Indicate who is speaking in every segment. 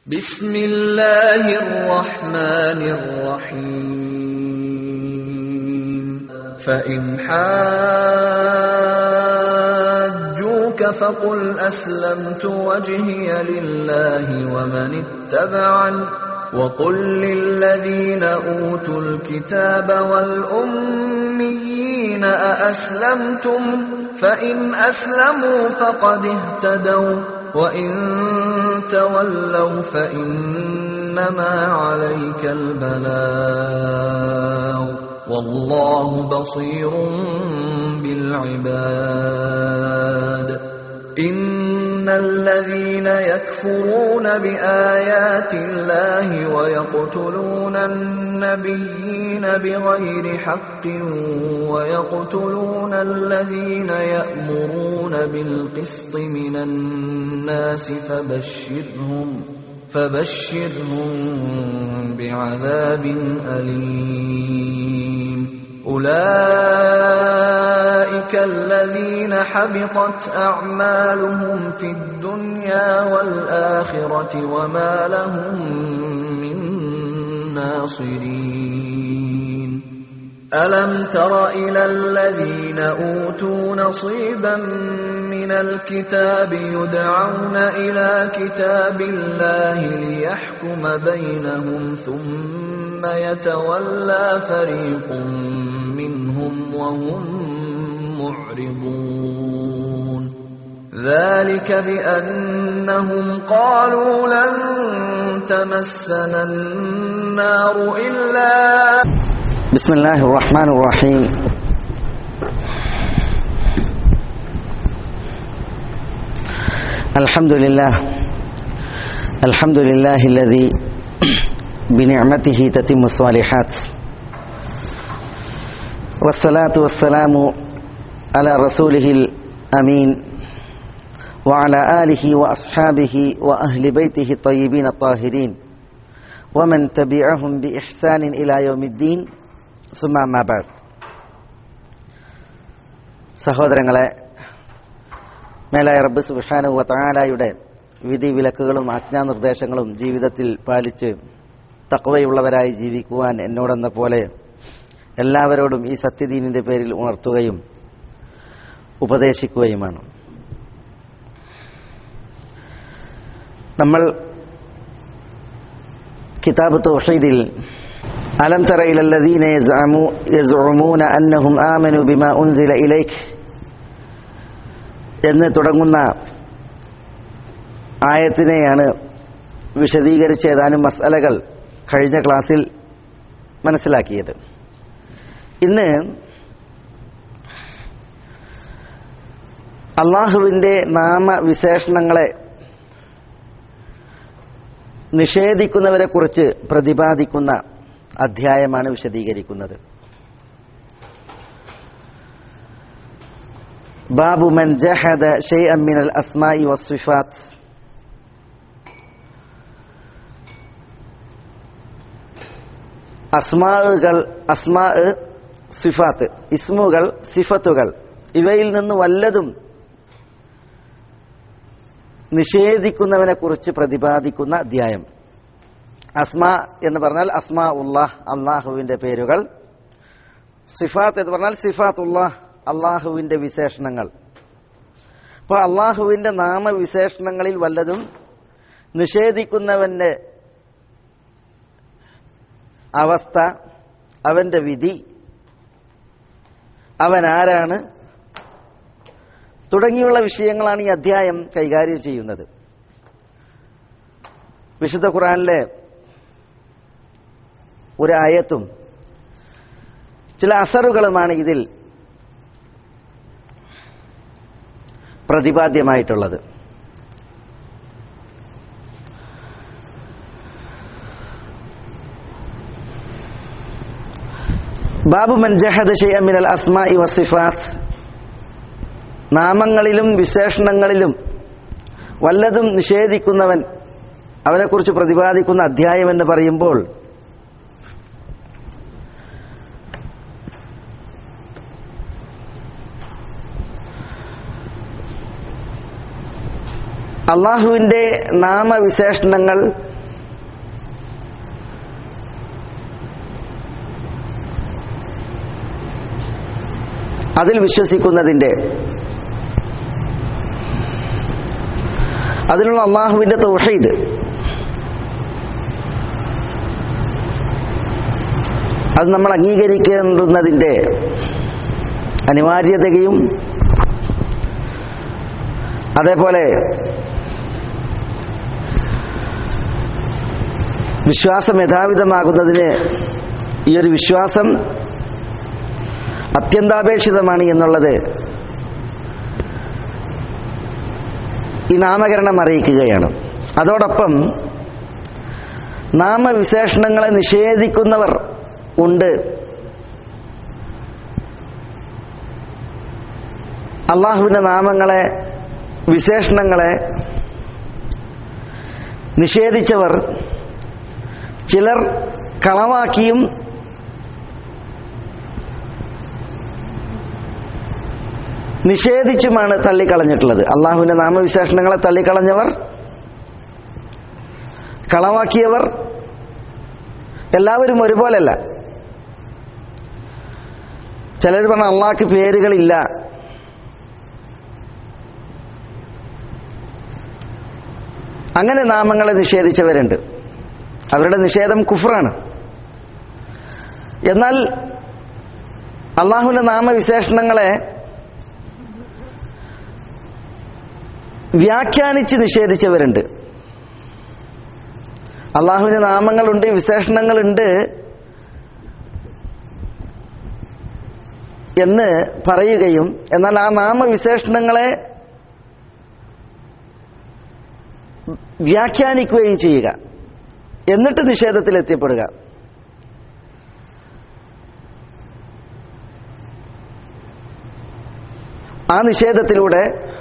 Speaker 1: بسم الله الرحمن الرحيم فإن حاجوك فقل أسلمت وجهي لله ومن اتبعني وقل للذين أوتوا الكتاب والأميين أأسلمتم فإن أسلموا فقد اهتدوا وإن تولوا فإنما عليك البلاغ والله بصير بالعباد إن الذين يكفرون بآيات الله ويقتلون النبيين بغير حق ويقتلون الذين يأمرون بالقسط من الناس فبشرهم فبشرهم بعذاب أليم أولئك الذين حبطت أعمالهم في الدنيا والآخرة وما لهم من ناصرين ألم تر إلى الذين أوتوا نصيبا من الكتاب يدعون إلى كتاب الله ليحكم بينهم ثم يتولى فريق منهم وهم معرضون ذلك بأنهم قالوا لن تمسنا النار إلا
Speaker 2: بسم الله الرحمن الرحيم الحمد لله الحمد لله الذي بنعمته تتم الصالحات والصلاة والسلام على رسوله الأمين وعلى آله وأصحابه وأهل بيته الطيبين الطاهرين ومن تبعهم بإحسان إلى يوم الدين സുമ മാബാദ് സഹോദരങ്ങളെ മേലായ റബ്ബ് സുബാനുവ താലായുടെ വിധി വിലക്കുകളും ആജ്ഞാനിർദ്ദേശങ്ങളും ജീവിതത്തിൽ പാലിച്ച് തക്കവയുള്ളവരായി ജീവിക്കുവാൻ എന്നോടെന്ന പോലെ എല്ലാവരോടും ഈ സത്യദീനിന്റെ പേരിൽ ഉണർത്തുകയും ഉപദേശിക്കുകയുമാണ് നമ്മൾ കിതാബ് തൗഹീദിൽ ألم تر إلى الذين يزعمون أنهم آمنوا بما أنزل إليك എന്ന് തുടങ്ങുന്ന ആയത്തിനെയാണ് വിശദീകരിച്ച ഏതാനും മസാലകൾ കഴിഞ്ഞ ക്ലാസ്സിൽ മനസ്സിലാക്കിയത് ഇന്ന് അള്ളാഹുവിൻ്റെ നാമവിശേഷണങ്ങളെ നിഷേധിക്കുന്നവരെ കുറിച്ച് പ്രതിപാദിക്കുന്ന അധ്യായമാണ് വിശദീകരിക്കുന്നത് ബാബു മൻ ജഹദ ഷൈഅൻ മിനൽ അസ്മായി വസ്വിഫാത്ത് അസ്മാകൾ അസ്മാ സിഫാത്ത് ഇസ്മുകൾ സിഫത്തുകൾ ഇവയിൽ നിന്ന് വല്ലതും നിഷേധിക്കുന്നവനെ കുറിച്ച് പ്രതിപാദിക്കുന്ന അധ്യായം അസ്മ എന്ന് പറഞ്ഞാൽ അസ്മാ ഉള്ളാഹ് അള്ളാഹുവിന്റെ പേരുകൾ സിഫാത്ത് എന്ന് പറഞ്ഞാൽ സിഫാത്ത് ഉള്ളാഹ് അള്ളാഹുവിന്റെ വിശേഷണങ്ങൾ അപ്പോൾ അള്ളാഹുവിന്റെ നാമവിശേഷണങ്ങളിൽ വല്ലതും നിഷേധിക്കുന്നവന്റെ അവസ്ഥ അവന്റെ വിധി അവൻ ആരാണ് തുടങ്ങിയുള്ള വിഷയങ്ങളാണ് ഈ അധ്യായം കൈകാര്യം ചെയ്യുന്നത് വിശുദ്ധ ഖുറാനിലെ ഒരു ആയത്തും ചില അസറുകളുമാണ് ഇതിൽ പ്രതിപാദ്യമായിട്ടുള്ളത് ബാബു മൻജഹദ് ഷെയ്അമിനൽ അസ്മായി വസിഫാത്ത് നാമങ്ങളിലും വിശേഷണങ്ങളിലും വല്ലതും നിഷേധിക്കുന്നവൻ അവനെക്കുറിച്ച് പ്രതിപാദിക്കുന്ന അധ്യായം എന്ന് പറയുമ്പോൾ അള്ളാഹുവിൻ്റെ നാമവിശേഷണങ്ങൾ അതിൽ വിശ്വസിക്കുന്നതിൻ്റെ അതിനുള്ള അള്ളാഹുവിൻ്റെ തൗഹീദ് അത് നമ്മൾ അംഗീകരിക്കേണ്ടുന്നതിൻ്റെ അനിവാര്യതയും അതേപോലെ വിശ്വാസം യഥാവിധമാകുന്നതിന് ഈ ഒരു വിശ്വാസം അത്യന്താപേക്ഷിതമാണ് എന്നുള്ളത് ഈ നാമകരണം അറിയിക്കുകയാണ് അതോടൊപ്പം നാമവിശേഷണങ്ങളെ നിഷേധിക്കുന്നവർ ഉണ്ട് അള്ളാഹുവിൻ്റെ നാമങ്ങളെ വിശേഷണങ്ങളെ നിഷേധിച്ചവർ ചിലർ കളവാക്കിയും നിഷേധിച്ചുമാണ് തള്ളിക്കളഞ്ഞിട്ടുള്ളത് അള്ളാഹുവിന്റെ നാമവിശേഷണങ്ങളെ തള്ളിക്കളഞ്ഞവർ കളവാക്കിയവർ എല്ലാവരും ഒരുപോലല്ല ചിലർ പറഞ്ഞ അള്ളാഹ്ക്ക് പേരുകളില്ല അങ്ങനെ നാമങ്ങളെ നിഷേധിച്ചവരുണ്ട് അവരുടെ നിഷേധം കുഫറാണ് എന്നാൽ അള്ളാഹുവിന്റെ നാമവിശേഷണങ്ങളെ വ്യാഖ്യാനിച്ച് നിഷേധിച്ചവരുണ്ട് അള്ളാഹുവിന് നാമങ്ങളുണ്ട് വിശേഷണങ്ങളുണ്ട് എന്ന് പറയുകയും എന്നാൽ ആ നാമവിശേഷണങ്ങളെ വ്യാഖ്യാനിക്കുകയും ചെയ്യുക എന്നിട്ട് നിഷേധത്തിൽ എത്തിപ്പെടുക ആ നിഷേധത്തിലൂടെ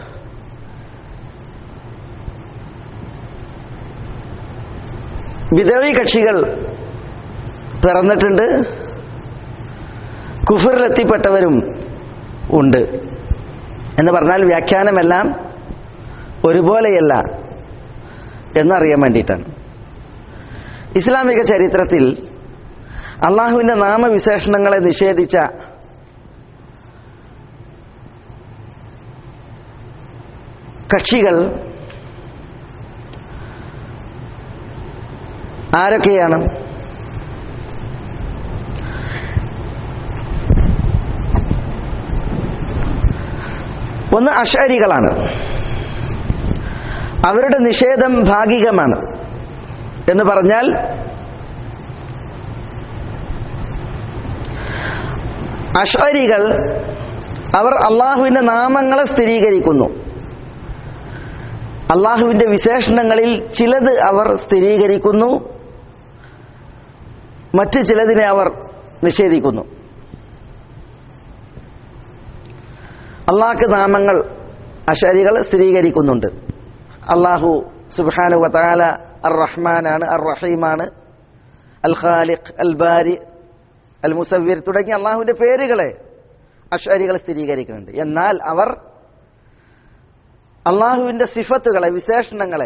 Speaker 2: വിധവി കക്ഷികൾ പിറന്നിട്ടുണ്ട് കുഫറിലെത്തിപ്പെട്ടവരും ഉണ്ട് എന്ന് പറഞ്ഞാൽ വ്യാഖ്യാനമെല്ലാം ഒരുപോലെയല്ല എന്നറിയാൻ വേണ്ടിയിട്ടാണ് ഇസ്ലാമിക ചരിത്രത്തിൽ അള്ളാഹുവിന്റെ നാമവിശേഷണങ്ങളെ നിഷേധിച്ച കക്ഷികൾ ആരൊക്കെയാണ് ഒന്ന് അഷരികളാണ് അവരുടെ നിഷേധം ഭാഗികമാണ് എന്ന് പറഞ്ഞാൽ അഷരികൾ അവർ അള്ളാഹുവിന്റെ നാമങ്ങളെ സ്ഥിരീകരിക്കുന്നു അള്ളാഹുവിന്റെ വിശേഷണങ്ങളിൽ ചിലത് അവർ സ്ഥിരീകരിക്കുന്നു മറ്റു ചിലതിനെ അവർ നിഷേധിക്കുന്നു അള്ളാഹ്ക്ക് നാമങ്ങൾ അഷരികൾ സ്ഥിരീകരിക്കുന്നുണ്ട് അള്ളാഹു സുബാനു വതാല അർ റഹ്മാനാണ് അർ റഹീമാണ് അൽ ഖാലിഖ് അൽ ബാരി അൽ മുസവ്വിർ തുടങ്ങിയ അള്ളാഹുവിന്റെ പേരുകളെ അഷരികൾ സ്ഥിരീകരിക്കുന്നുണ്ട് എന്നാൽ അവർ അള്ളാഹുവിന്റെ സിഫത്തുകളെ വിശേഷണങ്ങളെ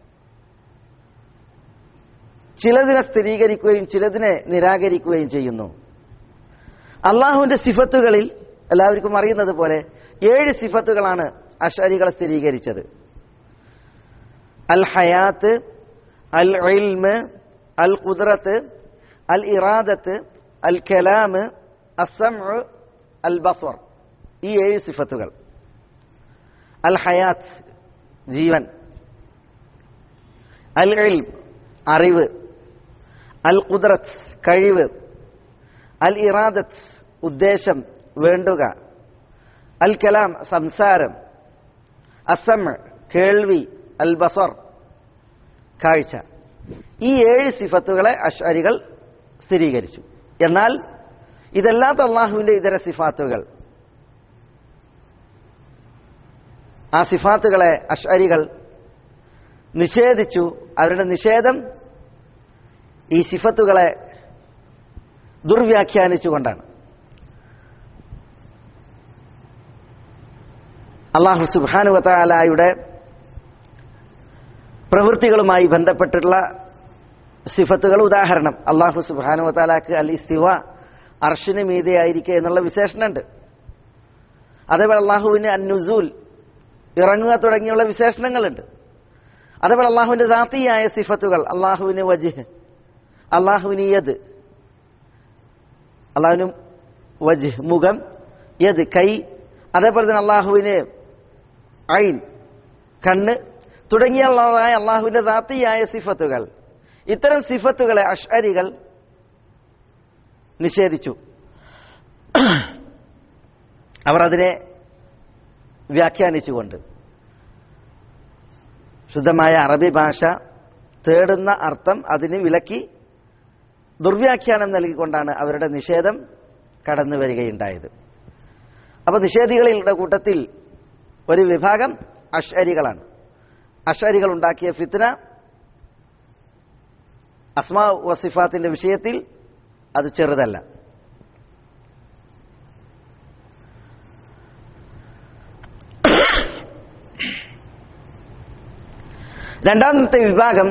Speaker 2: ചിലതിനെ സ്ഥിരീകരിക്കുകയും ചിലതിനെ നിരാകരിക്കുകയും ചെയ്യുന്നു അള്ളാഹുവിന്റെ സിഫത്തുകളിൽ എല്ലാവർക്കും അറിയുന്നത് പോലെ ഏഴ് സിഫത്തുകളാണ് അഷരികൾ സ്ഥിരീകരിച്ചത് അൽ ഹയാത്ത് അൽ ഇൽമ് അൽ ഖുദ്റത്ത് അൽ ഇറാദത്ത് അൽ കലാമ് അസം അൽ ബസ്വർ ഈ ഏഴ് സിഫത്തുകൾ അൽ ഹയാത്ത് ജീവൻ അൽ ഇൽം അറിവ് അൽ ഖുദ്റത്ത് കഴിവ് അൽ ഇറാദത്ത് ഉദ്ദേശം വേണ്ടുക അൽ കലാം സംസാരം അസം കേൾവി അൽ ബസർ കാഴ്ച ഈ ഏഴ് സിഫത്തുകളെ അഷരികൾ സ്ഥിരീകരിച്ചു എന്നാൽ ഇതല്ലാത്ത അള്ളാഹുവിന്റെ ഇതര സിഫാത്തുകൾ ആ സിഫാത്തുകളെ അഷരികൾ നിഷേധിച്ചു അവരുടെ നിഷേധം ഈ സിഫത്തുകളെ ദുർവ്യാഖ്യാനിച്ചുകൊണ്ടാണ് അള്ളാഹു സുബാനുവത്താലായുടെ പ്രവൃത്തികളുമായി ബന്ധപ്പെട്ടിട്ടുള്ള സിഫത്തുകൾ ഉദാഹരണം അള്ളാഹു സുബാനുവത്താലാക്ക് അൽ ഇസ്തിവ അർഷിന് മീതെയായിരിക്കുക എന്നുള്ള വിശേഷണമുണ്ട് അതേപോലെ അള്ളാഹുവിന് അന്നുസൂൽ ഇറങ്ങുക തുടങ്ങിയുള്ള വിശേഷണങ്ങളുണ്ട് അതേപോലെ അള്ളാഹുവിന്റെ ദാത്തിയായ സിഫത്തുകൾ അള്ളാഹുവിന് വജിഹ് അള്ളാഹുവിന് യദ് അള്ളാഹുവിന് വജിഹ് മുഖം യദ് കൈ അതേപോലെ തന്നെ അള്ളാഹുവിന് ഐൻ കണ്ണ് തുടങ്ങിയുള്ളതായ അള്ളാഹുവിന്റെ ദാത്തിയായ സിഫത്തുകൾ ഇത്തരം സിഫത്തുകളെ അഷ്അരികൾ നിഷേധിച്ചു അവർ അതിനെ വ്യാഖ്യാനിച്ചുകൊണ്ട് ശുദ്ധമായ അറബി ഭാഷ തേടുന്ന അർത്ഥം അതിന് വിലക്കി ദുർവ്യാഖ്യാനം നൽകിക്കൊണ്ടാണ് അവരുടെ നിഷേധം കടന്നു വരികയുണ്ടായത് അപ്പൊ നിഷേധികളുടെ കൂട്ടത്തിൽ ഒരു വിഭാഗം അഷരികളാണ് അഷരികൾ ഉണ്ടാക്കിയ ഫിത്ന അസ്മാ വസിഫാത്തിന്റെ വിഷയത്തിൽ അത് ചെറുതല്ല രണ്ടാമത്തെ വിഭാഗം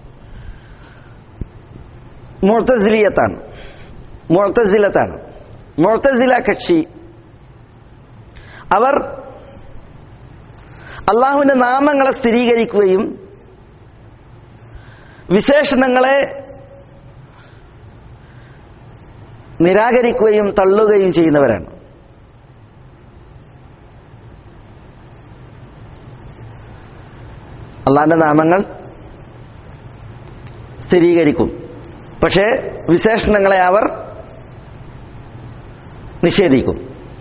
Speaker 2: മുഴത്തസിലിയത്താണ് മുഴത്തസിലത്താണ് മുഴത്തസില കക്ഷി അവർ അള്ളാഹുവിന്റെ നാമങ്ങളെ സ്ഥിരീകരിക്കുകയും വിശേഷണങ്ങളെ നിരാകരിക്കുകയും തള്ളുകയും ചെയ്യുന്നവരാണ് അള്ളാഹിന്റെ നാമങ്ങൾ സ്ഥിരീകരിക്കും പക്ഷേ വിശേഷണങ്ങളെ അവർ നിഷേധിക്കും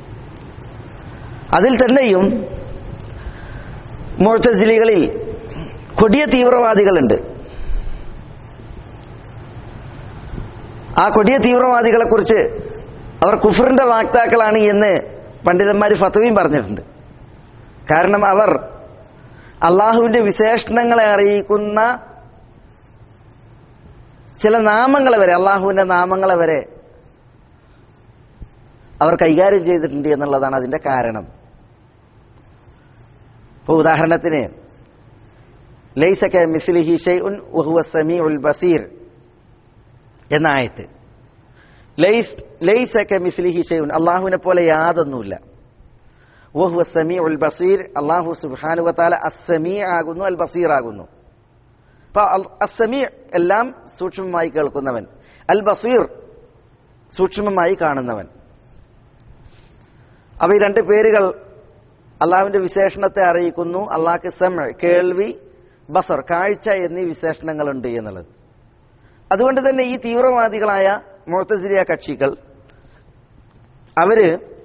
Speaker 2: അതിൽ തന്നെയും മുഴത്തസിലികളിൽ കൊടിയ തീവ്രവാദികളുണ്ട് ആ കൊടിയ തീവ്രവാദികളെ കുറിച്ച് അവർ കുഫറിന്റെ വാക്താക്കളാണ് എന്ന് പണ്ഡിതന്മാർ ഫത്തവയും പറഞ്ഞിട്ടുണ്ട് കാരണം അവർ അള്ളാഹുവിന്റെ വിശേഷണങ്ങളെ അറിയിക്കുന്ന ചില നാമങ്ങളെ വരെ അള്ളാഹുവിന്റെ നാമങ്ങളെ വരെ അവർ കൈകാര്യം ചെയ്തിട്ടുണ്ട് എന്നുള്ളതാണ് അതിന്റെ കാരണം ഇപ്പോൾ ഉദാഹരണത്തിന് ലൈസക മിസ്ലിഹി ഷൈഉൻ വഹുവ സമീഉൽ ബസീർ എന്ന ആയത്ത് ലൈസ് ലൈസക മിസ്ലിഹി ഷൈഉൻ അള്ളാഹുവിനെ പോലെ യാതൊന്നുമില്ല വഹുവ സമീഉൽ ബസീർ അള്ളാഹു സുബ്ഹാനഹു വതആല അസ്സമീ ആകുന്നു അൽ ബസീർ ആകുന്നു അപ്പൊ അസ്സമീ എല്ലാം സൂക്ഷ്മമായി കേൾക്കുന്നവൻ അൽ ബസീർ സൂക്ഷ്മമായി കാണുന്നവൻ അപ്പൊ ഈ രണ്ട് പേരുകൾ അള്ളാഹുവിന്റെ വിശേഷണത്തെ അറിയിക്കുന്നു അള്ളാഹ്ക്ക് സമ കേൾവി ബസർ കാഴ്ച എന്നീ വിശേഷണങ്ങളുണ്ട് എന്നുള്ളത് അതുകൊണ്ട് തന്നെ ഈ തീവ്രവാദികളായ മുഴത്തസിരിയ കക്ഷികൾ അവര്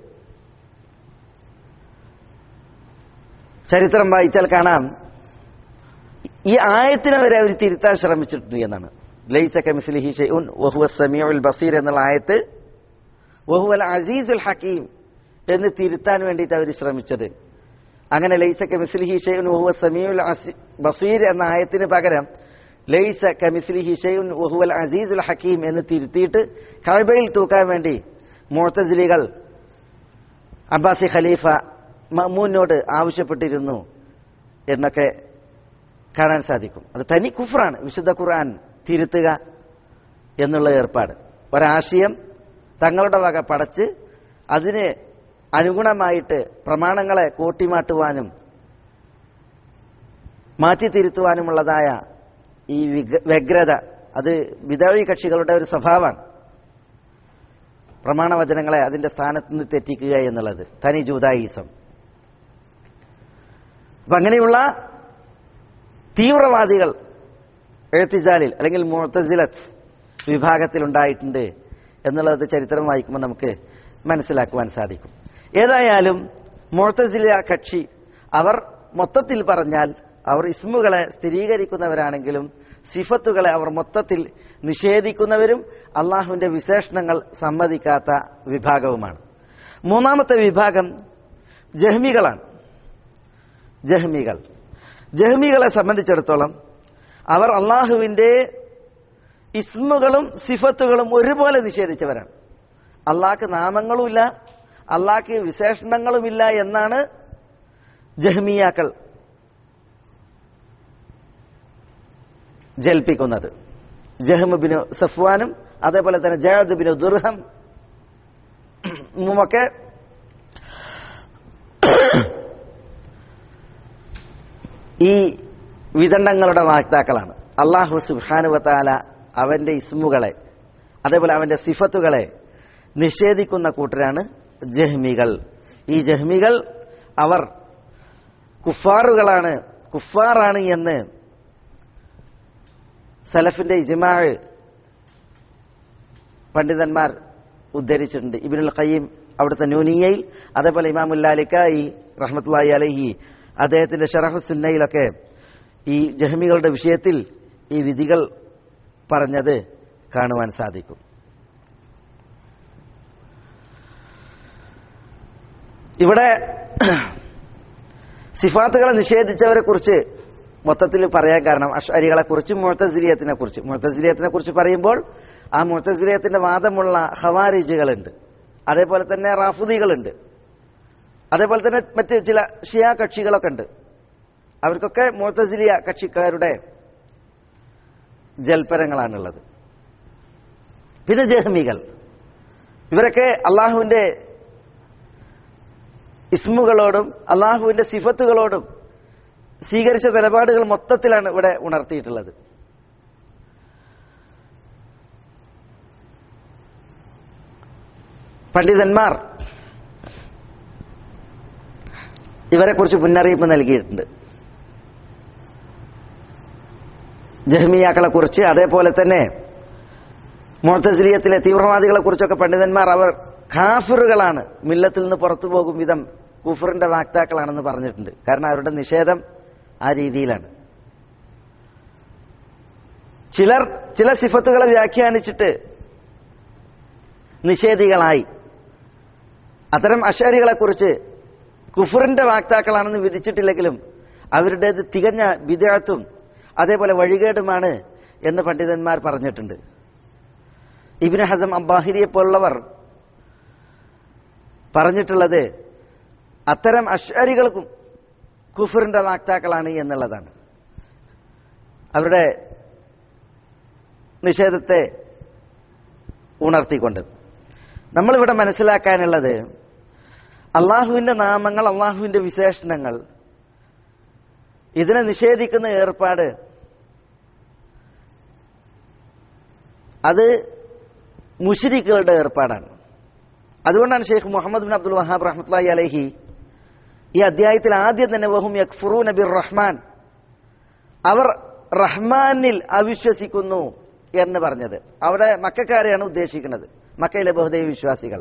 Speaker 2: ചരിത്രം വായിച്ചാൽ കാണാം ഈ ആയത്തിനെ വരെ അവർ തിരുത്താൻ ശ്രമിച്ചിട്ടുണ്ട് എന്നാണ് ലൈസക മിസ്ലിഹി ഷൈഉൻ വഹുവ സമീഉൽ ബസീർ എന്നുള്ള ആയത്ത് വഹുവൽ അസീസുൽ ഹക്കീം എന്ന് തിരുത്താൻ വേണ്ടിയിട്ട് അവർ ശ്രമിച്ചത് അങ്ങനെ ലൈസ കമിസ്ലിഹി ഷെയ്ൻ വഹുവ സമീഉൽ ബസീർ എന്ന ആയത്തിന് പകരം ലൈസ കമിസ്ലിഹി ഷെയ്ൻ വഹുവൽ അസീസുൽ ഹക്കീം എന്ന് തിരുത്തിയിട്ട് കഴബയിൽ തൂക്കാൻ വേണ്ടി മുഴത്തസിലികൾ അബ്ബാസി ഖലീഫ മമ്മൂനോട് ആവശ്യപ്പെട്ടിരുന്നു എന്നൊക്കെ കാണാൻ സാധിക്കും അത് തനി കുഫറാണ് വിശുദ്ധ ഖുർആൻ തിരുത്തുക എന്നുള്ള ഏർപ്പാട് ഒരാശയം തങ്ങളുടെ വക പടച്ച് അതിന് അനുഗുണമായിട്ട് പ്രമാണങ്ങളെ കൂട്ടിമാട്ടുവാനും മാറ്റിത്തിരുത്തുവാനുമുള്ളതായ ഈ വ്യഗ്രത അത് വിധവി കക്ഷികളുടെ ഒരു സ്വഭാവമാണ് പ്രമാണവചനങ്ങളെ അതിന്റെ സ്ഥാനത്ത് നിന്ന് തെറ്റിക്കുക എന്നുള്ളത് തനി ജൂതായിസം അപ്പൊ അങ്ങനെയുള്ള തീവ്രവാദികൾ എഴുത്തിജാലിൽ അല്ലെങ്കിൽ മുഴത്തസിലത്ത് വിഭാഗത്തിൽ ഉണ്ടായിട്ടുണ്ട് എന്നുള്ളത് ചരിത്രം വായിക്കുമ്പോൾ നമുക്ക് മനസ്സിലാക്കുവാൻ സാധിക്കും ഏതായാലും മുഴത്തസില കക്ഷി അവർ മൊത്തത്തിൽ പറഞ്ഞാൽ അവർ ഇസ്മുകളെ സ്ഥിരീകരിക്കുന്നവരാണെങ്കിലും സിഫത്തുകളെ അവർ മൊത്തത്തിൽ നിഷേധിക്കുന്നവരും അള്ളാഹുവിന്റെ വിശേഷണങ്ങൾ സമ്മതിക്കാത്ത വിഭാഗവുമാണ് മൂന്നാമത്തെ വിഭാഗം ജഹ്മികളാണ് ജഹ്മികൾ ജഹ്മികളെ സംബന്ധിച്ചിടത്തോളം അവർ അള്ളാഹുവിന്റെ ഇസ്മുകളും സിഫത്തുകളും ഒരുപോലെ നിഷേധിച്ചവരാണ് അള്ളാഹ്ക്ക് നാമങ്ങളുമില്ല അള്ളാഹ്ക്ക് വിശേഷണങ്ങളുമില്ല എന്നാണ് ജഹ്മിയാക്കൾ ജൽപ്പിക്കുന്നത് ജഹ്മുബിനു സഫ്വാനും അതേപോലെ തന്നെ ജയാദ് ബിനു ദുർഹം ഒക്കെ ഈ വിദണ്ഡങ്ങളുടെ വാക്താക്കളാണ് അള്ളാഹു സുബാനുവത്താല അവന്റെ ഇസ്മുകളെ അതേപോലെ അവന്റെ സിഫത്തുകളെ നിഷേധിക്കുന്ന കൂട്ടരാണ് ജഹ്മികൾ ഈ ജഹ്മികൾ അവർ കുഫാറുകളാണ് കുഫാറാണ് എന്ന് സലഫിന്റെ ഇജ്മാഴ് പണ്ഡിതന്മാർ ഉദ്ധരിച്ചിട്ടുണ്ട് ഇബിനുൽ ഖയ്യം അവിടുത്തെ നൂനിയയിൽ അതേപോലെ ഇമാമുല്ലാലിക്കായി റഹ്മത്തുള്ളാഹി അലഹി അദ്ദേഹത്തിന്റെ ഷറഹുസുന്നയിലൊക്കെ ഈ ജഹ്മികളുടെ വിഷയത്തിൽ ഈ വിധികൾ പറഞ്ഞത് കാണുവാൻ സാധിക്കും ഇവിടെ സിഫാത്തുകളെ നിഷേധിച്ചവരെ കുറിച്ച് മൊത്തത്തിൽ പറയാൻ കാരണം അഷരികളെ കുറിച്ച് മുഴത്തസിലിയത്തിനെ കുറിച്ച് മുഴത്തസിലിയത്തിനെ കുറിച്ച് പറയുമ്പോൾ ആ മുഴത്തസിലിയത്തിന്റെ വാദമുള്ള ഹവാരിജുകളുണ്ട് അതേപോലെ തന്നെ റാഫുദികളുണ്ട് അതേപോലെ തന്നെ മറ്റ് ചില ഷിയ കക്ഷികളൊക്കെ ഉണ്ട് അവർക്കൊക്കെ മുഴത്തസിലിയ കക്ഷിക്കാരുടെ ജൽപ്പനങ്ങളാണുള്ളത് പിന്നെ ജഹ്മികൾ ഇവരൊക്കെ അള്ളാഹുവിന്റെ ഇസ്മുകളോടും അള്ളാഹുവിന്റെ സിഫത്തുകളോടും സ്വീകരിച്ച നിലപാടുകൾ മൊത്തത്തിലാണ് ഇവിടെ ഉണർത്തിയിട്ടുള്ളത് പണ്ഡിതന്മാർ ഇവരെക്കുറിച്ച് മുന്നറിയിപ്പ് നൽകിയിട്ടുണ്ട് ജഹ്മിയാക്കളെ കുറിച്ച് അതേപോലെ തന്നെ മോത്തസിലിയത്തിലെ തീവ്രവാദികളെ കുറിച്ചൊക്കെ പണ്ഡിതന്മാർ അവർ ഖാഫിറുകളാണ് മില്ലത്തിൽ നിന്ന് പുറത്തു പോകും വിധം കുഫറിന്റെ വാക്താക്കളാണെന്ന് പറഞ്ഞിട്ടുണ്ട് കാരണം അവരുടെ നിഷേധം ആ രീതിയിലാണ് ചിലർ ചില സിഫത്തുകളെ വ്യാഖ്യാനിച്ചിട്ട് നിഷേധികളായി അത്തരം അശാരികളെക്കുറിച്ച് കുഫറിന്റെ വാക്താക്കളാണെന്ന് വിധിച്ചിട്ടില്ലെങ്കിലും അവരുടേത് തികഞ്ഞ വിദ്യാർത്ഥും അതേപോലെ വഴികേടുമാണ് എന്ന് പണ്ഡിതന്മാർ പറഞ്ഞിട്ടുണ്ട് ഇബിന് ഹസം അബ്ബാഹിരിയെ പോലുള്ളവർ പറഞ്ഞിട്ടുള്ളത് അത്തരം അശ്വരികൾക്കും കുഫറിന്റെ വാക്താക്കളാണ് എന്നുള്ളതാണ് അവരുടെ നിഷേധത്തെ ഉണർത്തിക്കൊണ്ട് നമ്മളിവിടെ മനസ്സിലാക്കാനുള്ളത് അള്ളാഹുവിന്റെ നാമങ്ങൾ അള്ളാഹുവിന്റെ വിശേഷണങ്ങൾ ഇതിനെ നിഷേധിക്കുന്ന ഏർപ്പാട് അത് മുഷിരിക്കുകളുടെ ഏർപ്പാടാണ് അതുകൊണ്ടാണ് Sheikh Muhammad bin Abdul Wahhab റഹ്മത്ലായി അലഹി ഈ അധ്യായത്തിൽ ആദ്യം തന്നെ വഹും യക്ഫുറൂ നബിർ റഹ്മാൻ അവർ റഹ്മാനിൽ അവിശ്വസിക്കുന്നു എന്ന് പറഞ്ഞത് അവിടെ മക്കാരെയാണ് ഉദ്ദേശിക്കുന്നത് മക്കയിലെ ബഹുദൈവ വിശ്വാസികൾ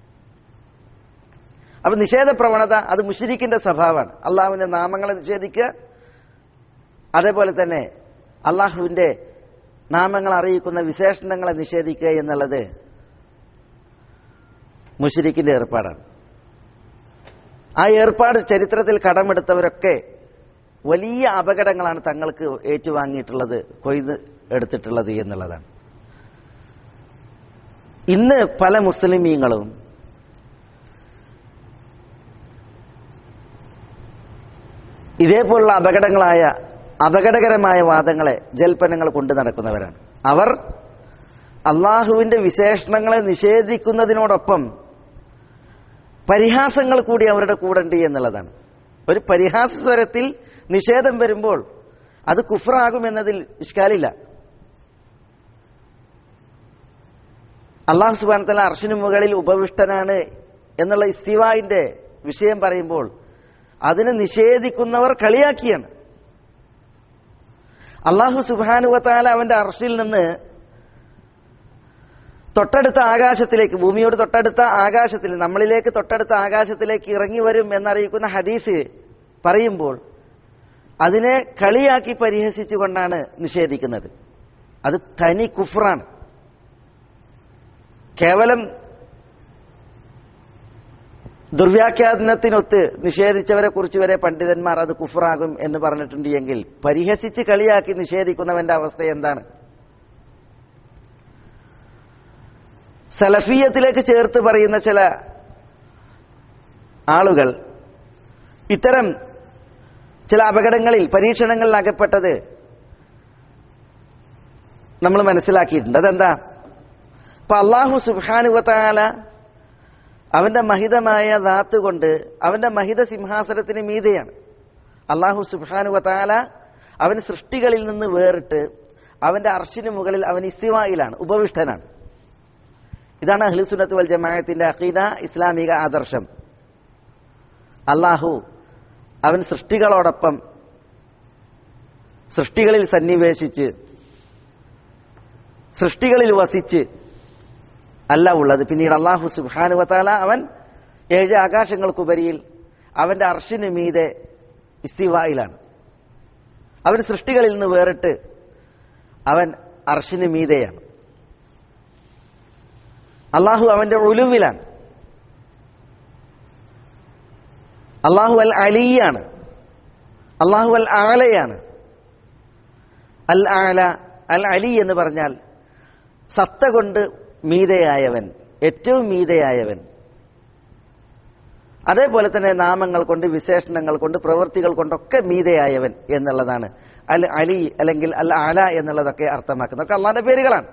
Speaker 2: അപ്പൊ നിഷേധ പ്രവണത അത് മുഷിരിക്കിന്റെ സ്വഭാവമാണ് അള്ളാഹുവിന്റെ നാമങ്ങളെ നിഷേധിക്കുക അതേപോലെ തന്നെ അള്ളാഹുവിന്റെ നാമങ്ങൾ അറിയിക്കുന്ന വിശേഷണങ്ങളെ നിഷേധിക്കുക എന്നുള്ളത് മുഷിരിക്കിന്റെ ഏർപ്പാടാണ് ആ ഏർപ്പാട് ചരിത്രത്തിൽ കടമെടുത്തവരൊക്കെ വലിയ അപകടങ്ങളാണ് തങ്ങൾക്ക് ഏറ്റുവാങ്ങിയിട്ടുള്ളത് കൊയ്ത് എടുത്തിട്ടുള്ളത് എന്നുള്ളതാണ് ഇന്ന് പല മുസ്ലിമീങ്ങളും ഇതേപോലുള്ള അപകടങ്ങളായ അപകടകരമായ വാദങ്ങളെ ജൽപ്പനങ്ങൾ കൊണ്ടു നടക്കുന്നവരാണ് അവർ അള്ളാഹുവിന്റെ വിശേഷണങ്ങളെ നിഷേധിക്കുന്നതിനോടൊപ്പം പരിഹാസങ്ങൾ കൂടി അവരുടെ കൂടെ ഉണ്ട് എന്നുള്ളതാണ് ഒരു പരിഹാസ സ്വരത്തിൽ നിഷേധം വരുമ്പോൾ അത് കുഫറാകുമെന്നതിൽ ഇഷ്കാലില്ല അള്ളാഹു സുബാൻ തല അർഷിനു മുകളിൽ ഉപവിഷ്ടനാണ് എന്നുള്ള ഇസ്തിവായിന്റെ വിഷയം പറയുമ്പോൾ അതിനെ നിഷേധിക്കുന്നവർ കളിയാക്കിയാണ് അള്ളാഹു സുബാനുവത്താല അവന്റെ അർഷിൽ നിന്ന് തൊട്ടടുത്ത ആകാശത്തിലേക്ക് ഭൂമിയോട് തൊട്ടടുത്ത ആകാശത്തിൽ നമ്മളിലേക്ക് തൊട്ടടുത്ത ആകാശത്തിലേക്ക് ഇറങ്ങി വരും എന്നറിയിക്കുന്ന ഹദീസ് പറയുമ്പോൾ അതിനെ കളിയാക്കി പരിഹസിച്ചുകൊണ്ടാണ് നിഷേധിക്കുന്നത് അത് തനി കുഫറാണ് കേവലം ദുർവ്യാഖ്യാനത്തിനൊത്ത് നിഷേധിച്ചവരെ കുറിച്ച് വരെ പണ്ഡിതന്മാർ അത് കുഫറാകും എന്ന് പറഞ്ഞിട്ടുണ്ട് എങ്കിൽ പരിഹസിച്ച് കളിയാക്കി നിഷേധിക്കുന്നവന്റെ അവസ്ഥ എന്താണ് സലഫീയത്തിലേക്ക് ചേർത്ത് പറയുന്ന ചില ആളുകൾ ഇത്തരം ചില അപകടങ്ങളിൽ പരീക്ഷണങ്ങളിൽ അകപ്പെട്ടത് നമ്മൾ മനസ്സിലാക്കിയിട്ടുണ്ട് അതെന്താ ഇപ്പൊ അള്ളാഹു സുബാനുവത്താല അവന്റെ മഹിതമായ ദാത്ത് കൊണ്ട് അവന്റെ മഹിത സിംഹാസനത്തിന് മീതെയാണ് അള്ളാഹു സുബാനുവത്താല അവൻ സൃഷ്ടികളിൽ നിന്ന് വേറിട്ട് അവന്റെ അർഷിന് മുകളിൽ അവൻ ഇസ്തിവായിലാണ് ഉപവിഷ്ടനാണ് ഇതാണ് അഹ്ലുസുന്നത്ത് വൽ ജമാഅത്തിന്റെ അഖീദ ഇസ്ലാമിക ആദർശം അള്ളാഹു അവൻ സൃഷ്ടികളോടൊപ്പം സൃഷ്ടികളിൽ സന്നിവേശിച്ച് സൃഷ്ടികളിൽ വസിച്ച് അല്ല ഉള്ളത് പിന്നീട് അള്ളാഹു സുബാനുവത്താല അവൻ ഏഴ് ആകാശങ്ങൾക്കുപരിയിൽ അവന്റെ അർഷിന് മീതെ ഇസ്തിവായിലാണ് അവൻ സൃഷ്ടികളിൽ നിന്ന് വേറിട്ട് അവൻ അർഷിന് മീതെയാണ് അള്ളാഹു അവന്റെ ഒലുവിലാണ് അള്ളാഹു അൽ അലിയാണ് അള്ളാഹു അൽ ആലയാണ് അൽ ആല അൽ അലി എന്ന് പറഞ്ഞാൽ സത്ത കൊണ്ട് മീതയായവൻ ഏറ്റവും മീതയായവൻ അതേപോലെ തന്നെ നാമങ്ങൾ കൊണ്ട് വിശേഷണങ്ങൾ കൊണ്ട് പ്രവൃത്തികൾ കൊണ്ടൊക്കെ മീതയായവൻ എന്നുള്ളതാണ് അൽ അലി അല്ലെങ്കിൽ അൽ ആല എന്നുള്ളതൊക്കെ അർത്ഥമാക്കുന്നത് ഒക്കെ അള്ളാന്റെ പേരുകളാണ്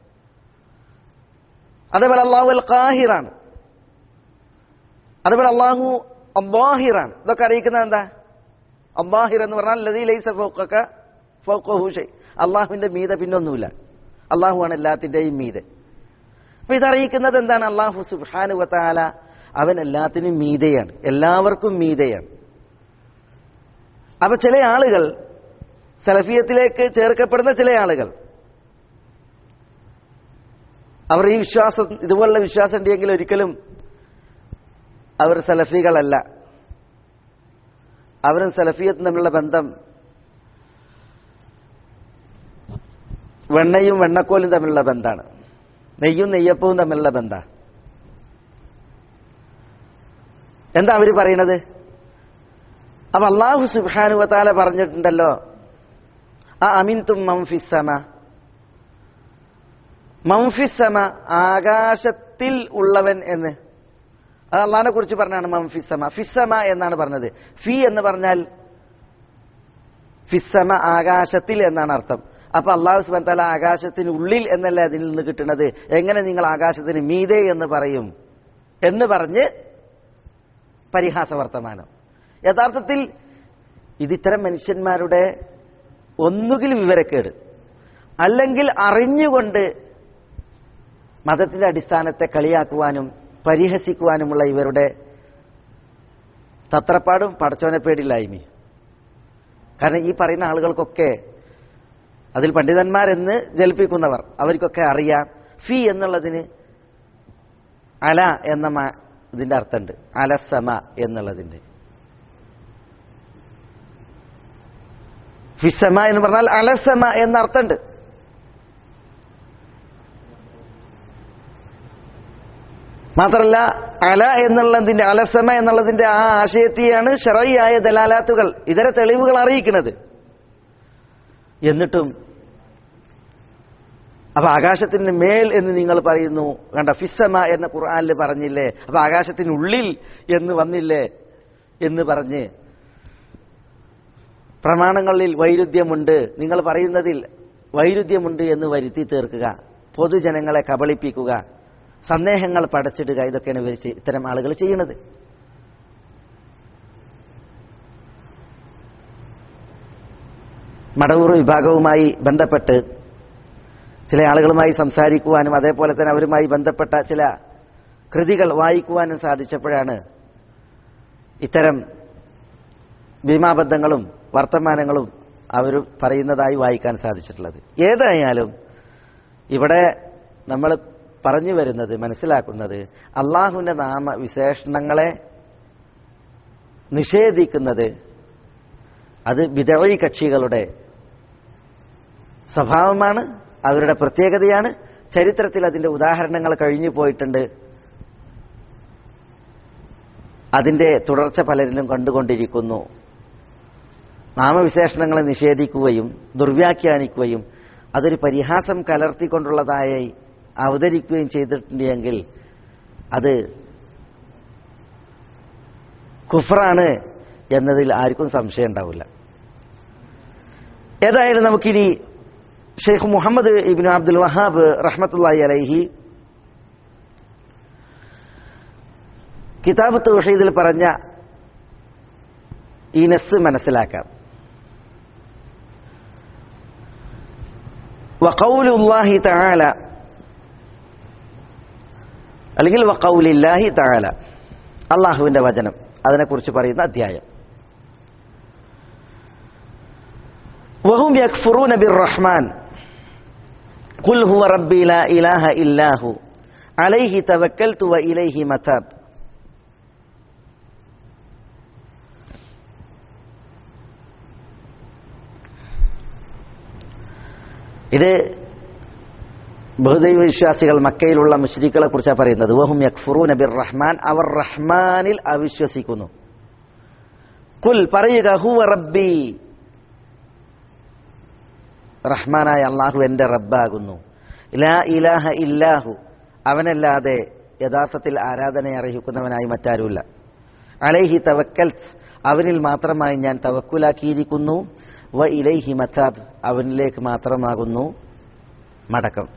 Speaker 2: അതേപോലെ അള്ളാഹു അൽ ഖാഹിറാണ് അതേപോലെ അള്ളാഹു അബ്ബാഹിറാണ് ഇതൊക്കെ അറിയിക്കുന്നത് എന്താ അബ്ബാഹിർ എന്ന് പറഞ്ഞാൽ ലതീ ലൈസ ഫൗഖക ഫൗഖഹു ഷൈ അള്ളാഹുവിന്റെ മീത പിന്നൊന്നുമില്ല അള്ളാഹുവാണ് എല്ലാത്തിന്റെയും മീതെ അപ്പൊ ഇതറിയിക്കുന്നത് എന്താണ് അള്ളാഹു സുബ്ഹാനു വതാല അവൻ എല്ലാത്തിനും മീതയാണ് എല്ലാവർക്കും മീതയാണ് അപ്പൊ ചില ആളുകൾ സലഫിയത്തിലേക്ക് ചേർക്കപ്പെടുന്ന ചില ആളുകൾ അവർ ഈ വിശ്വാസം ഇതുപോലുള്ള വിശ്വാസം ഉണ്ടെങ്കിൽ ഒരിക്കലും അവർ സലഫികളല്ല അവരും സലഫിയത്തും തമ്മിലുള്ള ബന്ധം വെണ്ണയും വെണ്ണക്കോലും തമ്മിലുള്ള ബന്ധമാണ് നെയ്യും നെയ്യപ്പവും തമ്മിലുള്ള ബന്ധ എന്താ അവര് പറയണത് അപ്പൊ അള്ളാഹു സുബാനുവത്താല പറഞ്ഞിട്ടുണ്ടല്ലോ ആ അമിൻ തും മംഫിസമ മംഫിസമ ആകാശത്തിൽ ഉള്ളവൻ എന്ന് അത് അള്ളഹാനെ കുറിച്ച് പറഞ്ഞാണ് മംഫിസമ ഫിസമ എന്നാണ് പറഞ്ഞത് ഫി എന്ന് പറഞ്ഞാൽ ഫിസമ ആകാശത്തിൽ എന്നാണ് അർത്ഥം അപ്പൊ അള്ളാഹു സുബാൻ താല ആകാശത്തിന് ഉള്ളിൽ എന്നല്ല അതിൽ നിന്ന് കിട്ടുന്നത് എങ്ങനെ നിങ്ങൾ ആകാശത്തിന് മീതെ എന്ന് പറയും എന്ന് പറഞ്ഞ് പരിഹാസ വർത്തമാനം യഥാർത്ഥത്തിൽ ഇതിത്തരം മനുഷ്യന്മാരുടെ ഒന്നുകിൽ വിവരക്കേട് അല്ലെങ്കിൽ അറിഞ്ഞുകൊണ്ട് മതത്തിന്റെ അടിസ്ഥാനത്തെ കളിയാക്കുവാനും പരിഹസിക്കുവാനുമുള്ള ഇവരുടെ തത്രപ്പാടും പടച്ചോനെ പേടില്ലായ്മയും കാരണം ഈ പറയുന്ന ആളുകൾക്കൊക്കെ അതിൽ പണ്ഡിതന്മാരെന്ന് ജൽപ്പിക്കുന്നവർ അവർക്കൊക്കെ അറിയാം ഫി എന്നുള്ളതിന് അല എന്ന മ- ഇതിന്റെ അർത്ഥമുണ്ട് അലസമ എന്നുള്ളതിന്റെ ഫിസമ എന്ന് പറഞ്ഞാൽ അലസമ എന്ന അർത്ഥമുണ്ട് മാത്രല്ല അല എന്നുള്ളതിന്റെ അലസമ എന്നുള്ളതിന്റെ ആ ആശയത്തെയാണ് ഷറയായ ദലാലാത്തുകൾ ഇതര തെളിവുകൾ അറിയിക്കുന്നത് എന്നിട്ടും അപ്പൊ ആകാശത്തിന് മേൽ എന്ന് നിങ്ങൾ പറയുന്നു കണ്ട ഫിസമ എന്ന ഖുർആനിൽ പറഞ്ഞില്ലേ അപ്പൊ ആകാശത്തിനുള്ളിൽ എന്ന് വന്നില്ലേ എന്ന് പറഞ്ഞ് പ്രമാണങ്ങളിൽ വൈരുദ്ധ്യമുണ്ട് നിങ്ങൾ പറയുന്നതിൽ വൈരുദ്ധ്യമുണ്ട് എന്ന് വരുത്തി തീർക്കുക പൊതുജനങ്ങളെ കബളിപ്പിക്കുക സന്ദേഹങ്ങൾ പടച്ചിടുക ഇതൊക്കെയാണ് ഇവർ ചെയ്- ഇത്തരം ആളുകൾ ചെയ്യുന്നത് മടവൂർ വിഭാഗവുമായി ബന്ധപ്പെട്ട് ചില ആളുകളുമായി സംസാരിക്കുവാനും അതേപോലെ തന്നെ അവരുമായി ബന്ധപ്പെട്ട ചില കൃതികൾ വായിക്കുവാനും സാധിച്ചപ്പോഴാണ് ഇത്തരം ഭീമാബദ്ധങ്ങളും വർത്തമാനങ്ങളും അവർ പറയുന്നതായി വായിക്കാൻ സാധിച്ചിട്ടുള്ളത് ഏതായാലും ഇവിടെ നമ്മൾ പറഞ്ഞു വരുന്നത് മനസ്സിലാക്കുന്നത് അള്ളാഹുവിന്റെ നാമവിശേഷണങ്ങളെ നിഷേധിക്കുന്നത് അത് വിധവി കക്ഷികളുടെ സ്വഭാവമാണ് അവരുടെ പ്രത്യേകതയാണ് ചരിത്രത്തിൽ അതിന്റെ ഉദാഹരണങ്ങൾ കഴിഞ്ഞു പോയിട്ടുണ്ട് അതിന്റെ തുടർച്ച പലരിലും കണ്ടുകൊണ്ടിരിക്കുന്നു നാമവിശേഷണങ്ങളെ നിഷേധിക്കുകയും ദുർവ്യാഖ്യാനിക്കുകയും അതൊരു പരിഹാസം കലർത്തിക്കൊണ്ടുള്ളതായി അവതരിക്കുകയും ചെയ്തിട്ടുണ്ടെങ്കിൽ അത് കുഫറാണ് എന്നതിൽ ആർക്കും സംശയം ഉണ്ടാവില്ല ഏതായാലും നമുക്കിനി ഷെയ്ഖ് മുഹമ്മദ് ഇബിൻ അബ്ദുൽ വഹാബ് റഹ്മത്തുള്ളാഹി അലൈഹി കിതാബ് തൗഹീദിൽ പറഞ്ഞ ഈ നെസ് മനസ്സിലാക്കാം വഖൗലുല്ലാഹി തആല അല്ലെങ്കിൽ വഖൗലില്ലാഹി തആല അള്ളാഹുവിന്റെ വചനം അതിനെക്കുറിച്ച് പറയുന്ന അധ്യായം വഹും യക്ഫുറൂന ബിർറഹ്മാൻ ഖുൽ ഹുവ റബ്ബി ലാ ഇലാഹ ഇല്ലാഹു അലൈഹി തവക്കൽതു വ ഇലൈഹി മതാബ് ഇത് ബഹുദൈവ വിശ്വാസികൾ മക്കയിലുള്ള മുഷ്രിക്കുകളെ കുറിച്ചാണ് പറയുന്നത് വഹും യക്ഫുറൂന ബിർ റഹ്മാൻ അവർ റഹ്മാനിൽ അവിശ്വസിക്കുന്നു കുൽ പറയുക ഹുവ റബ്ബി റഹ്മാനായ അള്ളാഹു എന്റെ റബ്ബാകുന്നു ലാ ഇലാഹ ഇല്ലാഹു അവനല്ലാതെ യഥാർത്ഥത്തിൽ ആരാധന അർഹിക്കുന്നവനായി മറ്റാരുമില്ല അലൈഹി തവക്കൽ അവനിൽ മാത്രമായി ഞാൻ തവക്കുലാക്കിയിരിക്കുന്നു വ ഇലൈഹി മത്താബ് അവനിലേക്ക് മാത്രമാകുന്നു മടക്കം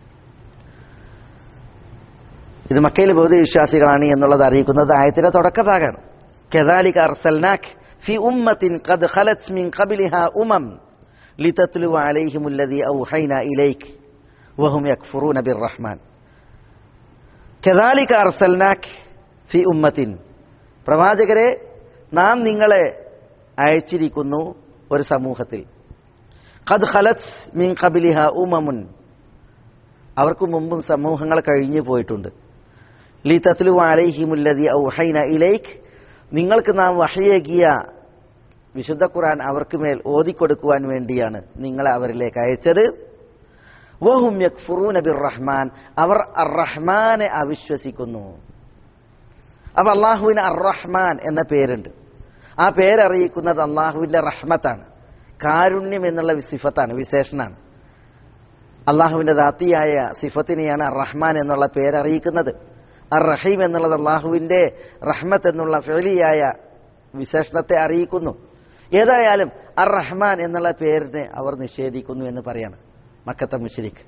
Speaker 2: ഇത് മക്കയിലെ ബൗദ്ധ വിശ്വാസികളാണ് എന്നുള്ളത് അറിയിക്കുന്നത് ആയത്തിന്റെ തുടക്കഭാഗമാണ് കെദാലിക അർസൽനാക് ഫി ഉമ്മത്തിൻ ഖദ് ഖലത് മിൻ ഖബലിഹാ ഉമം ലിതത്ലു അലൈഹിം الذي اوحينا اليك وهم يكفرون بالرحمن കെദാലിക അർസൽനാക് ഫി ഉമ്മത്തിൻ പ്രവാചകരെ നാം നിങ്ങളെ അയച്ചിരിക്കുന്നു ഒരു സമൂഹത്തിൽ ഖദ് ഖലത് മിൻ ഖബലിഹ ഉമമുൻ അവർക്ക് മുമ്പും സമൂഹങ്ങൾ കഴിഞ്ഞു പോയിട്ടുണ്ട് ലി തത്ലു അലൈഹിമുല്ലതി ഔഹൈന ഇലൈക് നിങ്ങൾക്ക് നാം വഹയേകിയ വിശുദ്ധ ഖുർആൻ അവർക്ക് മേൽ ഓതിക്കൊടുക്കുവാൻ വേണ്ടിയാണ് നിങ്ങളെ അവരിലേക്ക് അയച്ചത് വഹും യക്ഫുറൂന ബിർ റഹ്മാൻ അവർ അർ റഹ്മാനെ അവിശ്വസിക്കുന്നു അപ്പൊ അള്ളാഹുവിന് അർ റഹ്മാൻ എന്ന പേരുണ്ട് ആ പേരറിയിക്കുന്നത് അള്ളാഹുവിന്റെ റഹ്മത്താണ് കാരുണ്യം എന്നുള്ള സിഫത്താണ് വിശേഷനാണ് അള്ളാഹുവിന്റെ ദാത്തിയായ സിഫത്തിനെയാണ് അർ റഹ്മാൻ എന്നുള്ള പേരറിയിക്കുന്നത് അർ റഹീം എന്നുള്ളത് അള്ളാഹുവിന്റെ റഹ്മത്ത് എന്നുള്ള ഫെലിയായ വിശേഷണത്തെ അറിയിക്കുന്നു ഏതായാലും അർ റഹ്മാൻ എന്നുള്ള പേരിനെ അവർ നിഷേധിക്കുന്നു എന്ന് പറയാണ് മക്കത്തെ മുഷരിഖ്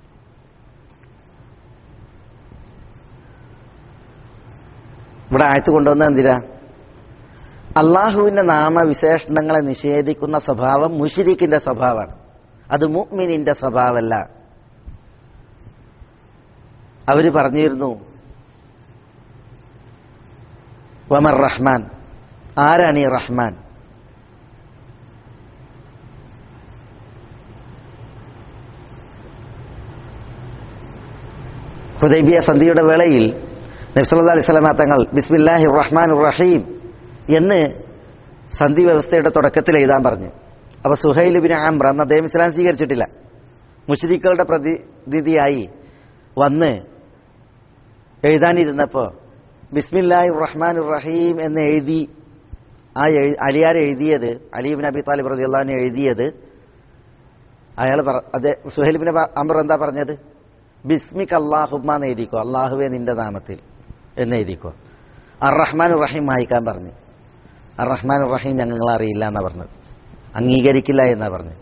Speaker 2: ഇവിടെ ആയത്ത് കൊണ്ടുവന്ന എന്തിനാ അള്ളാഹുവിന്റെ നാമവിശേഷണങ്ങളെ നിഷേധിക്കുന്ന സ്വഭാവം മുഷിരിക്കിന്റെ സ്വഭാവമാണ് അത് മുഅ്മിനിന്റെ സ്വഭാവമല്ല അവര് പറഞ്ഞിരുന്നു വമർ റഹ്മാൻ ആരാണ് ഈ റഹ്മാൻ ഹുദൈബിയ സന്ധിയുടെ വേളയിൽ നബ്സല്ലാ അലൈഹി സ്വലാമ തങ്ങൾ ബിസ്മില്ലാഹി റഹ്മാൻ റഹീം എന്ന് സന്ധി വ്യവസ്ഥയുടെ തുടക്കത്തിൽ എഴുതാൻ പറഞ്ഞു അപ്പൊ സുഹൈൽ ബിൻ ആംർ അന്ന് അദ്ദേഹം ഇസ്ലാം സ്വീകരിച്ചിട്ടില്ല മുഷരിക്കളുടെ പ്രതിനിധിയായി വന്ന് എഴുതാനിരുന്നപ്പോ ബിസ്മില്ലാഹി റഹ്മാൻ റഹീം എന്ന് എഴുതി ആ എഴു- അലിയാർ എഴുതിയത് അലീബിൻ അബി താലിബ് റതി അള്ളഹാൻ എഴുതിയത് അയാൾ അതെ സുഹൈൽ ബിൻ അമർ എന്താ പറഞ്ഞത് ബിസ്മിക് അള്ളാഹുമ്മ എന്ന് എഴുതിക്കോ അള്ളാഹുവെ നിന്റെ നാമത്തിൽ എന്ന് എഴുതിക്കോ അർ റഹ്മാൻ റഹീം വായിക്കാൻ പറഞ്ഞു അർ റഹ്മാൻ റഹീം ഞങ്ങൾ അറിയില്ല എന്നാ പറഞ്ഞത് അംഗീകരിക്കില്ല എന്നാ പറഞ്ഞത്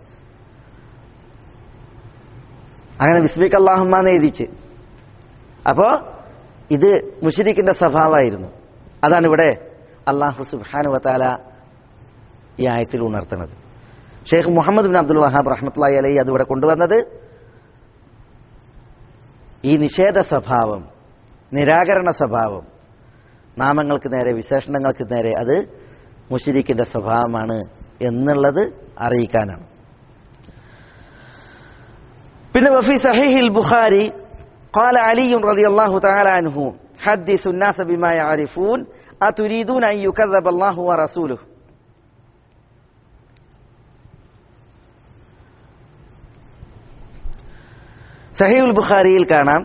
Speaker 2: അങ്ങനെ ബിസ്മിക് അള്ളാഹുമ്മ എന്ന് എഴുതിച്ച് അപ്പോ ഇത് മുഷരിക്കിന്റെ സ്വഭാവമായിരുന്നു അതാണ് ഇവിടെ അള്ളാഹു സുബാനു വത്താല ഈ ആയത്തിൽ ഉണർത്തുന്നത് Sheikh Muhammad bin Abdul Wahhab റഹ്മത്തുള്ളി അലൈ അതിവിടെ കൊണ്ടുവന്നത് ഈ നിഷേധ സ്വഭാവം നിരാകരണ സ്വഭാവം നാമങ്ങൾക്ക് നേരെ വിശേഷണങ്ങൾക്ക് നേരെ അത് മുഷിരിക്കിന്റെ സ്വഭാവമാണ് എന്നുള്ളത് അറിയിക്കാനാണ് പിന്നെ വഫി സഹീഹിൽ ബുഖാരി قال علي رضي الله تعالى عنه حدث الناس بما يعرفون أتريدون أن يكذب الله ورسوله സഹീൽ ബുഖാരിയിൽ കാണാം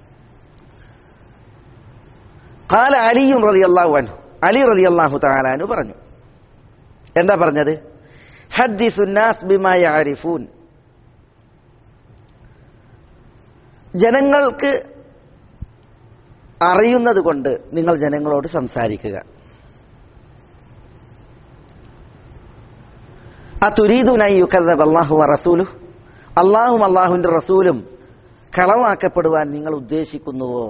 Speaker 2: കാല അലിയും റളിയല്ലാഹു അൻഹു അലി റളിയല്ലാഹു തആലാനു പറഞ്ഞു എന്താ പറഞ്ഞത് ഹദ്ദിസുന്നാസ് ബിമാ യഅരിഫൂൻ ജനങ്ങൾക്ക് അറിയുന്നത് കൊണ്ട് നിങ്ങൾ ജനങ്ങളോട് സംസാരിക്കുക അല്ലാഹു റസൂലു അള്ളാഹും അള്ളാഹുവിന്റെ റസൂലും കളവാക്കപ്പെടുവാൻ നിങ്ങൾ ഉദ്ദേശിക്കുന്നുവോ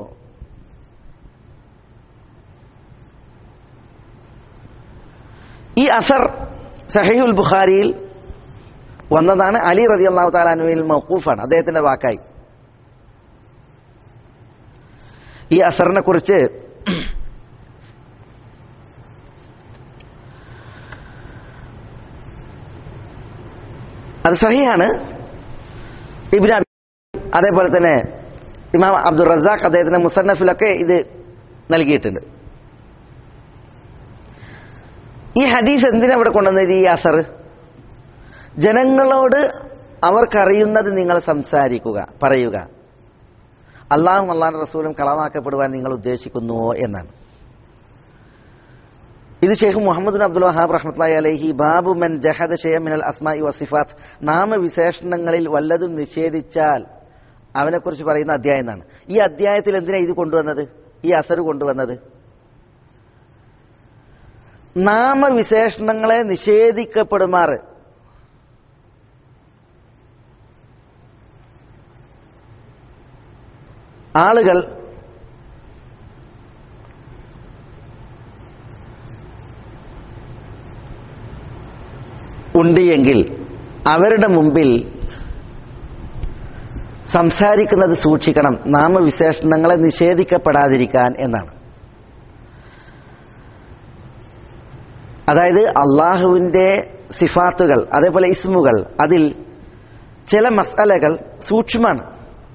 Speaker 2: ഈ അസർ സഹീഉൽ ബുഖാരിയിൽ വന്നതാണ് അലി റതി അള്ളാഹു താലാനുവിൽ മൗക്കൂഫാണ് അദ്ദേഹത്തിന്റെ വാക്കായി ഈ അസറിനെ കുറിച്ച് അത് സഹിയാണ് ഇബ്ന അതേപോലെ തന്നെ ഇമാം അബ്ദുൾ റസാഖ് അദ്ദേഹത്തിന്റെ മുസന്നഫിലൊക്കെ ഇത് നൽകിയിട്ടുണ്ട് ഈ ഹദീസ് എന്തിനാ ഇവിടെ കൊണ്ടുവന്നത് ഈ അസർ ജനങ്ങളോട് അവർക്കറിയുന്നത് നിങ്ങൾ സംസാരിക്കുക പറയുക അള്ളാഹും അള്ളാഹു റസൂലും കളവാക്കപ്പെടുവാൻ നിങ്ങൾ ഉദ്ദേശിക്കുന്നുവോ എന്നാണ് ഇത് ഷെയ്ഖ് മുഹമ്മദ് അബ്ദുൽ വഹാബ് റഹ്മത്ലായി അലൈഹി ബാബു മൻ ജഹദ ഷെയ മിനൽ അസ്മായി വസിഫാത്ത് നാമവിശേഷണങ്ങളിൽ വല്ലതും നിഷേധിച്ചാൽ അവനെക്കുറിച്ച് പറയുന്ന അധ്യായം എന്നാണ് ഈ അധ്യായത്തിൽ എന്തിനാ ഇത് കൊണ്ടുവന്നത് ഈ അസർ കൊണ്ടുവന്നത് നാമവിശേഷണങ്ങളെ നിഷേധിക്കപ്പെടുമാറ് ആളുകൾ ഉണ്ട് എങ്കിൽ അവരുടെ മുമ്പിൽ സംസാരിക്കുന്നത് സൂക്ഷിക്കണം നാമവിശേഷണങ്ങളെ നിഷേധിക്കപ്പെടാതിരിക്കാൻ എന്നാണ് അതായത് അള്ളാഹുവിൻ്റെ സിഫാത്തുകൾ അതേപോലെ ഇസ്മുകൾ അതിൽ ചില മസാലകൾ സൂക്ഷ്മമാണ്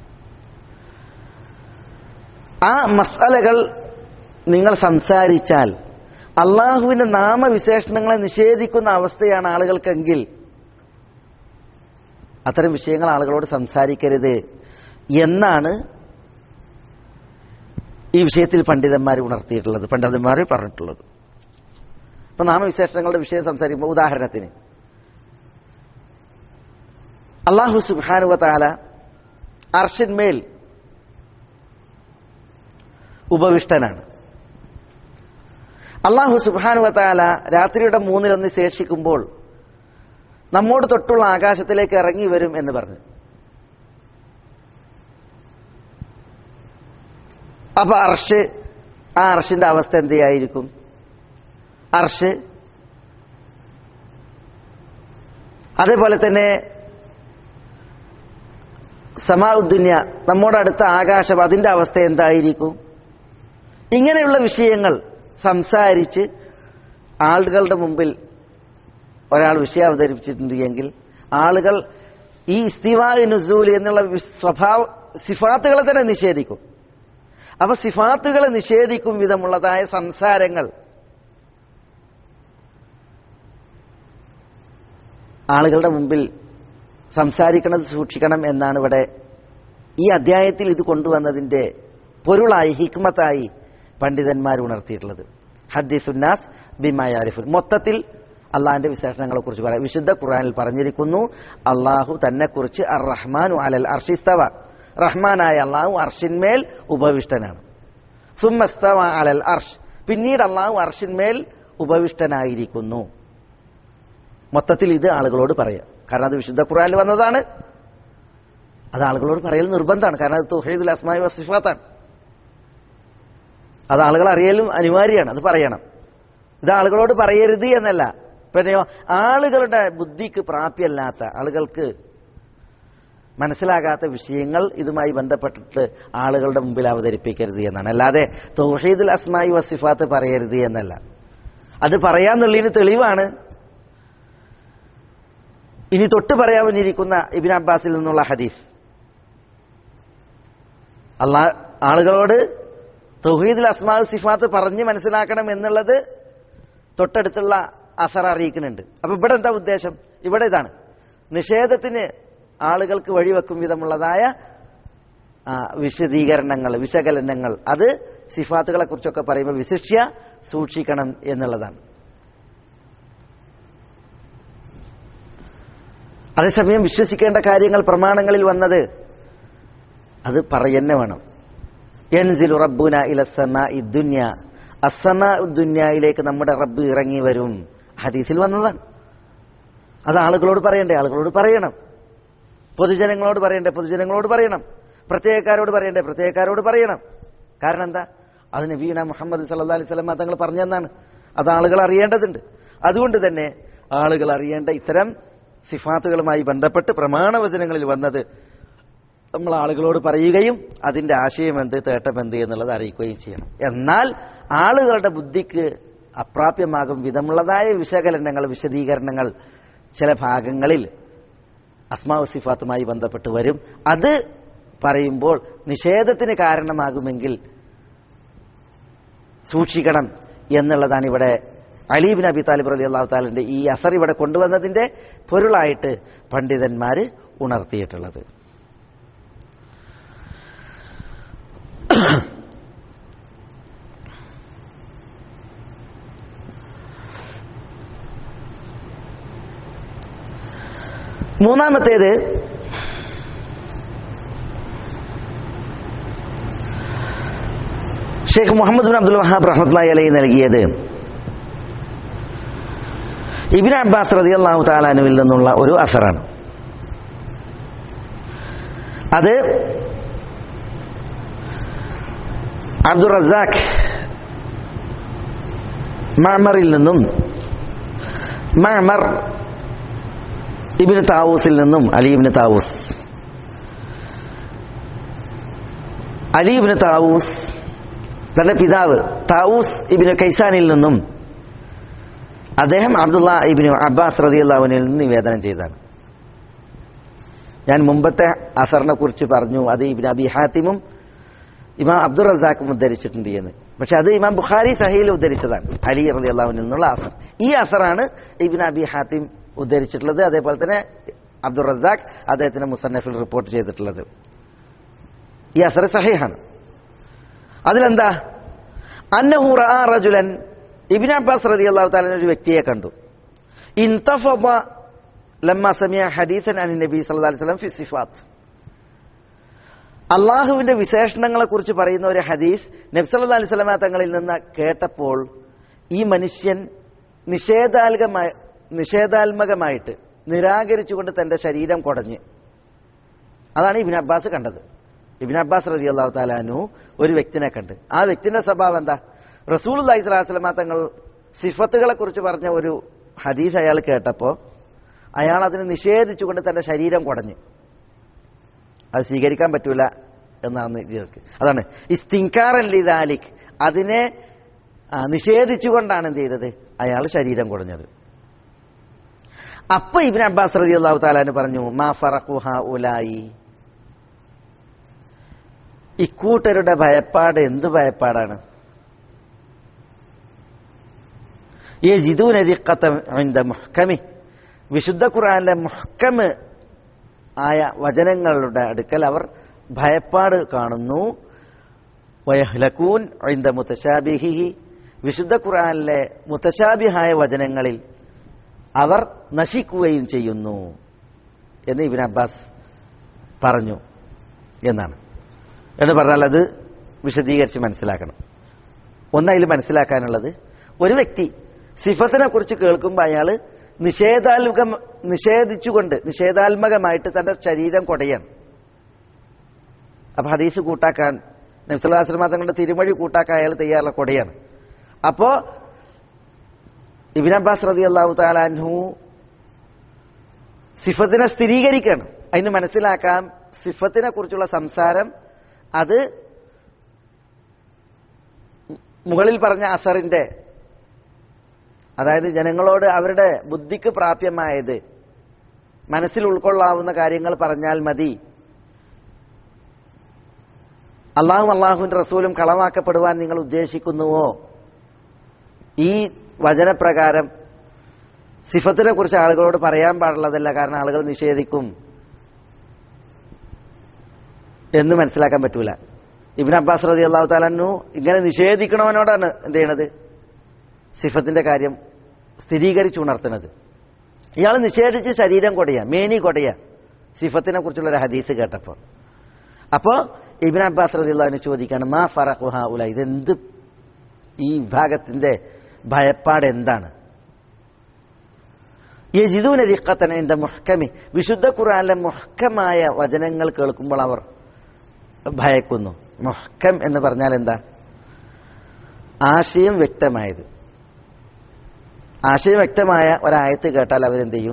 Speaker 2: ആ മസാലകൾ നിങ്ങൾ സംസാരിച്ചാൽ അള്ളാഹുവിന്റെ നാമവിശേഷണങ്ങളെ നിഷേധിക്കുന്ന അവസ്ഥയാണ് ആളുകൾക്കെങ്കിൽ അത്തരം വിഷയങ്ങൾ ആളുകളോട് സംസാരിക്കരുത് എന്നാണ് ഈ വിഷയത്തിൽ പണ്ഡിതന്മാർ ഉണർത്തിയിട്ടുള്ളത് പണ്ഡിതന്മാർ പറഞ്ഞിട്ടുള്ളത് ഇപ്പൊ നാമവിശേഷണങ്ങളുടെ വിഷയം സംസാരിക്കുമ്പോൾ ഉദാഹരണത്തിന് അള്ളാഹു സുബാനുവ താല അർഷിന്മേൽ ഉപവിഷ്ടനാണ് അള്ളാഹു സുബാനുവ താല രാത്രിയുടെ മൂന്നിലൊന്ന് ശേഷിക്കുമ്പോൾ നമ്മോട് തൊട്ടുള്ള ആകാശത്തിലേക്ക് ഇറങ്ങി വരും എന്ന് പറഞ്ഞു അപ്പൊ അർഷ് ആ അർഷിന്റെ അവസ്ഥ എന്തെയായിരിക്കും അർഷ് അതേപോലെ തന്നെ സമാഉദ്ദുന്യ നമ്മോടടുത്ത ആകാശം അതിന്റെ അവസ്ഥ എന്തായിരിക്കും ഇങ്ങനെയുള്ള വിഷയങ്ങൾ സംസാരിച്ച് ആളുകളുടെ മുമ്പിൽ ഒരാൾ വിഷയം അവതരിപ്പിച്ചിട്ടുണ്ട് എങ്കിൽ ആളുകൾ ഈ ഇസ്തിവാ നുസൂൽ എന്നുള്ള വി- സ്വഭാവ സിഫാത്തുകളെ തന്നെ നിഷേധിക്കും അപ്പൊ സിഫാത്തുകളെ നിഷേധിക്കും വിധമുള്ളതായ സംസാരങ്ങൾ ആളുകളുടെ മുമ്പിൽ സംസാരിക്കുന്നത് സൂക്ഷിക്കണം എന്നാണ് ഇവിടെ ഈ അധ്യായത്തിൽ ഇത് കൊണ്ടുവന്നതിന്റെ പൊരുളായി ഹിക്മത്തായി പണ്ഡിതന്മാർ ഉണർത്തിയിട്ടുള്ളത് ഹദ്ദിസുന്നാസ് ബിമായാരിഫുൻ മൊത്തത്തിൽ അള്ളാഹിന്റെ വിശേഷണങ്ങളെ കുറിച്ച് പറയാം വിശുദ്ധ ഖുർആനിൽ പറഞ്ഞിരിക്കുന്നു അള്ളാഹു തന്നെക്കുറിച്ച് അർ റഹ്മാനു അലൽ അർഷിസ്തവ റഹ്മാനായ അള്ളാഹു അർഷിന്മേൽ ഉപവിഷ്ടനാണ് സുമ്മസ്തവ അലൽ അർഷ് പിന്നീട് അള്ളാഹു അർഷിന്മേൽ ഉപവിഷ്ടനായിരിക്കുന്നു മൊത്തത്തിൽ ഇത് ആളുകളോട് പറയാം കാരണം അത് വിശുദ്ധ ഖുർആനിൽ വന്നതാണ് അത് ആളുകളോട് പറയൽ നിർബന്ധമാണ് കാരണം അത് തുഹീദുൽ അസ്മായി വസിഫാത്താണ് അത് ആളുകൾ അറിയലും അനിവാര്യമാണ് അത് പറയണം ഇത് ആളുകളോട് പറയരുത് എന്നല്ല പിന്നെയോ ആളുകളുടെ ബുദ്ധിക്ക് പ്രാപ്യമല്ലാത്ത ആളുകൾക്ക് മനസ്സിലാകാത്ത വിഷയങ്ങൾ ഇതുമായി ബന്ധപ്പെട്ടിട്ട് ആളുകളുടെ മുമ്പിൽ അവതരിപ്പിക്കരുത് എന്നാണ് അല്ലാതെ തൗഹീദുൽ അസ്മായി വസിഫാത്ത് പറയരുത് എന്നല്ല അത് പറയാന്നുള്ളതിന് തെളിവാണ് ഇനി തൊട്ട് പറയാവുന്നിരിക്കുന്ന ഇബിൻ അബ്ബാസിൽ നിന്നുള്ള ഹദീസ് അള്ളാ ആളുകളോട് തൗഹീദുൽ അസ്മാ സിഫാത്ത് പറഞ്ഞ് മനസ്സിലാക്കണം എന്നുള്ളത് തൊട്ടടുത്തുള്ള അസർ അറിയിക്കുന്നുണ്ട് അപ്പൊ ഇവിടെ എന്താ ഉദ്ദേശം ഇവിടെ ഇതാണ് നിഷേധത്തിന് ആളുകൾക്ക് വഴിവെക്കും വിധമുള്ളതായ ആ, വിശദീകരണങ്ങൾ വിശകലനങ്ങൾ അത് സിഫാത്തുകളെ കുറിച്ചൊക്കെ പറയുമ്പോൾ വിശിഷ്യ സൂക്ഷിക്കണം എന്നുള്ളതാണ് അതേസമയം വിശ്വസിക്കേണ്ട കാര്യങ്ങൾ പ്രമാണങ്ങളിൽ വന്നത് അത് പറയന്നെ വേണം യൻസിലു റബ്ബുന ഇലസമ ഇദ്ദുന്യ അസമ ഉദ്ദുന്യയിലേക്ക് നമ്മുടെ റബ്ബ് ഇറങ്ങി വരും ഹദീസിൽ വന്നതാണ് അത് ആളുകളോട് പറയണ്ടേ ആളുകളോട് പറയണം പൊതുജനങ്ങളോട് പറയണ്ടേ പൊതുജനങ്ങളോട് പറയണം പ്രത്യേകക്കാരോട് പറയണ്ടേ പ്രത്യേകക്കാരോട് പറയണം കാരണം എന്താ അത് നബീന മുഹമ്മദ് സല്ലാ അലൈഹി സ്വലം തങ്ങൾ പറഞ്ഞെന്നാണ് അത് ആളുകൾ അറിയേണ്ടതുണ്ട് അതുകൊണ്ട് തന്നെ ആളുകൾ അറിയേണ്ട ഇത്തരം സിഫാത്തുകളുമായി ബന്ധപ്പെട്ട് പ്രമാണവചനങ്ങളിൽ വന്നത് നമ്മൾ ആളുകളോട് പറയുകയും അതിന്റെ ആശയം എന്ത് തേട്ടം എന്ത് എന്നുള്ളത് അറിയിക്കുകയും ചെയ്യണം എന്നാൽ ആളുകളുടെ ബുദ്ധിക്ക് അപ്രാപ്യമാകും വിധമുള്ളതായ വിശകലനങ്ങൾ വിശദീകരണങ്ങൾ ചില ഭാഗങ്ങളിൽ അസ്മാവ് സിഫാത്തുമായി ബന്ധപ്പെട്ട് വരും അത് പറയുമ്പോൾ നിഷേധത്തിന് കാരണമാകുമെങ്കിൽ സൂക്ഷിക്കണം എന്നുള്ളതാണ് ഇവിടെ അലീബിൻ അബി താലിബ് അലി അള്ളാഹു താലിന്റെ ഈ അസർ ഇവിടെ കൊണ്ടുവന്നതിന്റെ പൊരുളായിട്ട് പണ്ഡിതന്മാർ ഉണർത്തിയിട്ടുള്ളത് മൂന്നാമത്തേത് Sheikh Muhammad bin Abdul Wahhab റഹ്മത്തുള്ളാഹി അലൈഹി നൽകിയത് ഇബിൻ അബ്ബാസ് റതി അള്ളാഹു താലാനുവിൽ നിന്നുള്ള ഒരു അസറാണ് അത് അബ്ദുൾ റസാഖ് മഅമറിൽ നിന്നും മഅമർ ഇബിന് താവൂസിൽ നിന്നും അലി ഇബിന് താവൂസ് അലി ഇബിന് താവൂസ് തന്റെ പിതാവ് താവൂസ് ഇബിന് കൈസാനിൽ നിന്നും അദ്ദേഹം അബ്ദുള്ള ഇബിന് അബ്ബാസ് റതി അള്ളാഹുവിനിൽ നിന്ന് നിവേദനം ചെയ്തതാണ് ഞാൻ മുമ്പത്തെ അസറിനെ കുറിച്ച് പറഞ്ഞു അത് ഇബിൻ അബി ഹാത്തിമും ഇമാം അബ്ദുൾ റസാഖും ഉദ്ധരിച്ചിട്ടുണ്ട് എന്ന് പക്ഷെ അത് ഇമാം ബുഖാരി സഹയിൽ ഉദ്ധരിച്ചതാണ് അലി റതി അള്ളാഹുവിൽ നിന്നുള്ള അസർ ഈ അസറാണ് ഇബിൻ അബി ഹാത്തിം ഉദ്ധരിച്ചിട്ടുള്ളത് അതേപോലെ തന്നെ അബ്ദുൾ റസാഖ് അദ്ദേഹത്തിന്റെ മുസന്നഫിൽ റിപ്പോർട്ട് ചെയ്തിട്ടുള്ളത് ഈ അസർ സഹീഹാണ് അതിലെന്താ അന്നഹു റആ റജുലൻ ഇബ്നു അബ്ബാസ് റളിയല്ലാഹു തആല ഒരു വ്യക്തിയെ കണ്ടു ഇൻതഫദ ലമ്മ സമിയ ഹദീസൻ അൻ നബി സല്ലല്ലാഹു അലൈഹി വസല്ലം ഫി സിഫാത്ത് അള്ളാഹുവിന്റെ വിശേഷണങ്ങളെ കുറിച്ച് പറയുന്ന ഒരു ഹദീസ് നബി സല്ലല്ലാഹു അലൈഹി വസല്ലമ തങ്ങളിൽ നിന്ന് കേട്ടപ്പോൾ ഈ മനുഷ്യൻ നിഷേധാത്മകമായി നിഷേധാത്മകമായിട്ട് നിരാകരിച്ചുകൊണ്ട് തന്റെ ശരീരം കുടഞ്ഞ് അതാണ് ഇബിൻ അബ്ബാസ് കണ്ടത് ഇബിൻ അബ്ബാസ് റതി അള്ളാഹു താലാനു ഒരു വ്യക്തിനെ കണ്ട് ആ വ്യക്തിന്റെ സ്വഭാവം എന്താ റസൂൽ അള്ളഹി സ്വലാസ്ലമ തങ്ങൾ സിഫത്തുകളെ കുറിച്ച് പറഞ്ഞ ഒരു ഹദീസ് അയാൾ കേട്ടപ്പോൾ അയാൾ അതിനെ നിഷേധിച്ചുകൊണ്ട് തന്റെ ശരീരം കുടഞ്ഞു അത് സ്വീകരിക്കാൻ പറ്റൂല എന്നാണ് ഇതിലേക്ക് അതാണ് ഇസ്തിങ്കാറൻ ലിദാലിക് അതിനെ ആ, നിഷേധിച്ചുകൊണ്ടാണ് എന്ത് ചെയ്തത് അയാൾ ശരീരം കുടഞ്ഞത് അപ്പൊ ഇബിൻ അബ്ബാസ് റതി അള്ളാഹു താലാന് പറഞ്ഞു മാ ഫറഖുഹ ഉലായി ഇക്കൂട്ടരുടെ ഭയപ്പാട് എന്ത് ഭയപ്പാടാണ് മുഹ്കമി വിശുദ്ധ ഖുർആനിലെ മുഹ്കമ് ആയ വചനങ്ങളുടെ അടുക്കൽ അവർ ഭയപ്പാട് കാണുന്നു വയഹ്ലക്കൂൻ ഐന്ദ മുത്തശാബിഹി വിശുദ്ധ ഖുർആനിലെ മുത്തശാബിഹായ വചനങ്ങളിൽ അവർ നശിക്കുകയും ചെയ്യുന്നു എന്ന് ഇബിൻ അബ്ബാസ് പറഞ്ഞു എന്നാണ് എന്ന് പറഞ്ഞാൽ അത് വിശദീകരിച്ച് മനസ്സിലാക്കണം ഒന്നതിൽ മനസ്സിലാക്കാനുള്ളത് ഒരു വ്യക്തി സിഫത്തിനെ കുറിച്ച് കേൾക്കുമ്പോൾ അയാൾ നിഷേധാത്മക നിഷേധിച്ചുകൊണ്ട് നിഷേധാത്മകമായിട്ട് തന്റെ ശരീരം കൊടയാണ് അപ്പൊ ഹദീസ് കൂട്ടാക്കാൻ നബ്സലാശ്രമ തങ്ങളുടെ തിരുമൊഴി കൂട്ടാക്കാൻ അയാൾ തയ്യാറുള്ള കൊടയാണ് അപ്പോ ഇബിൻ അബ്ബാസ് റതി അള്ളാഹു താലാൻഹു സിഫത്തിനെ സ്ഥിരീകരിക്കണം അതിന് മനസ്സിലാക്കാം സിഫത്തിനെ കുറിച്ചുള്ള സംസാരം അത് മുകളിൽ പറഞ്ഞ അസറിന്റെ അതായത് ജനങ്ങളോട് അവരുടെ ബുദ്ധിക്ക് പ്രാപ്യമായത് മനസ്സിൽ ഉൾക്കൊള്ളാവുന്ന കാര്യങ്ങൾ പറഞ്ഞാൽ മതി അള്ളാഹും അള്ളാഹുവിന്റെ റസൂലും കളവാക്കപ്പെടുവാൻ നിങ്ങൾ ഉദ്ദേശിക്കുന്നുവോ ഈ വചനപ്രകാരം സിഫത്തിനെ കുറിച്ച് ആളുകളോട് പറയാൻ പാടുള്ളതല്ല കാരണം ആളുകൾ നിഷേധിക്കും എന്ന് മനസ്സിലാക്കാൻ പറ്റൂല ഇബിൻ അബ്ബാസ് റതി അള്ളാഹു താലു ഇങ്ങനെ നിഷേധിക്കണവനോടാണ് എന്ത് ചെയ്യണത് സിഫത്തിന്റെ കാര്യം സ്ഥിരീകരിച്ചുണർത്തുന്നത് ഇയാൾ നിഷേധിച്ച് ശരീരം കൊടയ മേനി കൊടയ സിഫത്തിനെ കുറിച്ചുള്ള ഒരു ഹദീസ് കേട്ടപ്പോൾ അപ്പോ ഇബിൻ അബ്ബാസ് റതി അള്ളാഹുവിനെ ചോദിക്കാണ് മാ ഫറഖുഹ ഉല ഇതെന്ത് ഈ വിഭാഗത്തിന്റെ ഭയപ്പാട് എന്താണ് യജിദൂന ദിഖത്തന എന്റെ മുഹ്കമി വിശുദ്ധ ഖുർആനിലെ മുഹ്കമായ വചനങ്ങൾ കേൾക്കുമ്പോൾ അവർ ഭയക്കുന്നു മുഹ്കം എന്ന് പറഞ്ഞാൽ എന്താ ആശയം വ്യക്തമായത് ആശയം വ്യക്തമായ ഒരായത്ത് കേട്ടാൽ അവരെന്ത് ചെയ്യും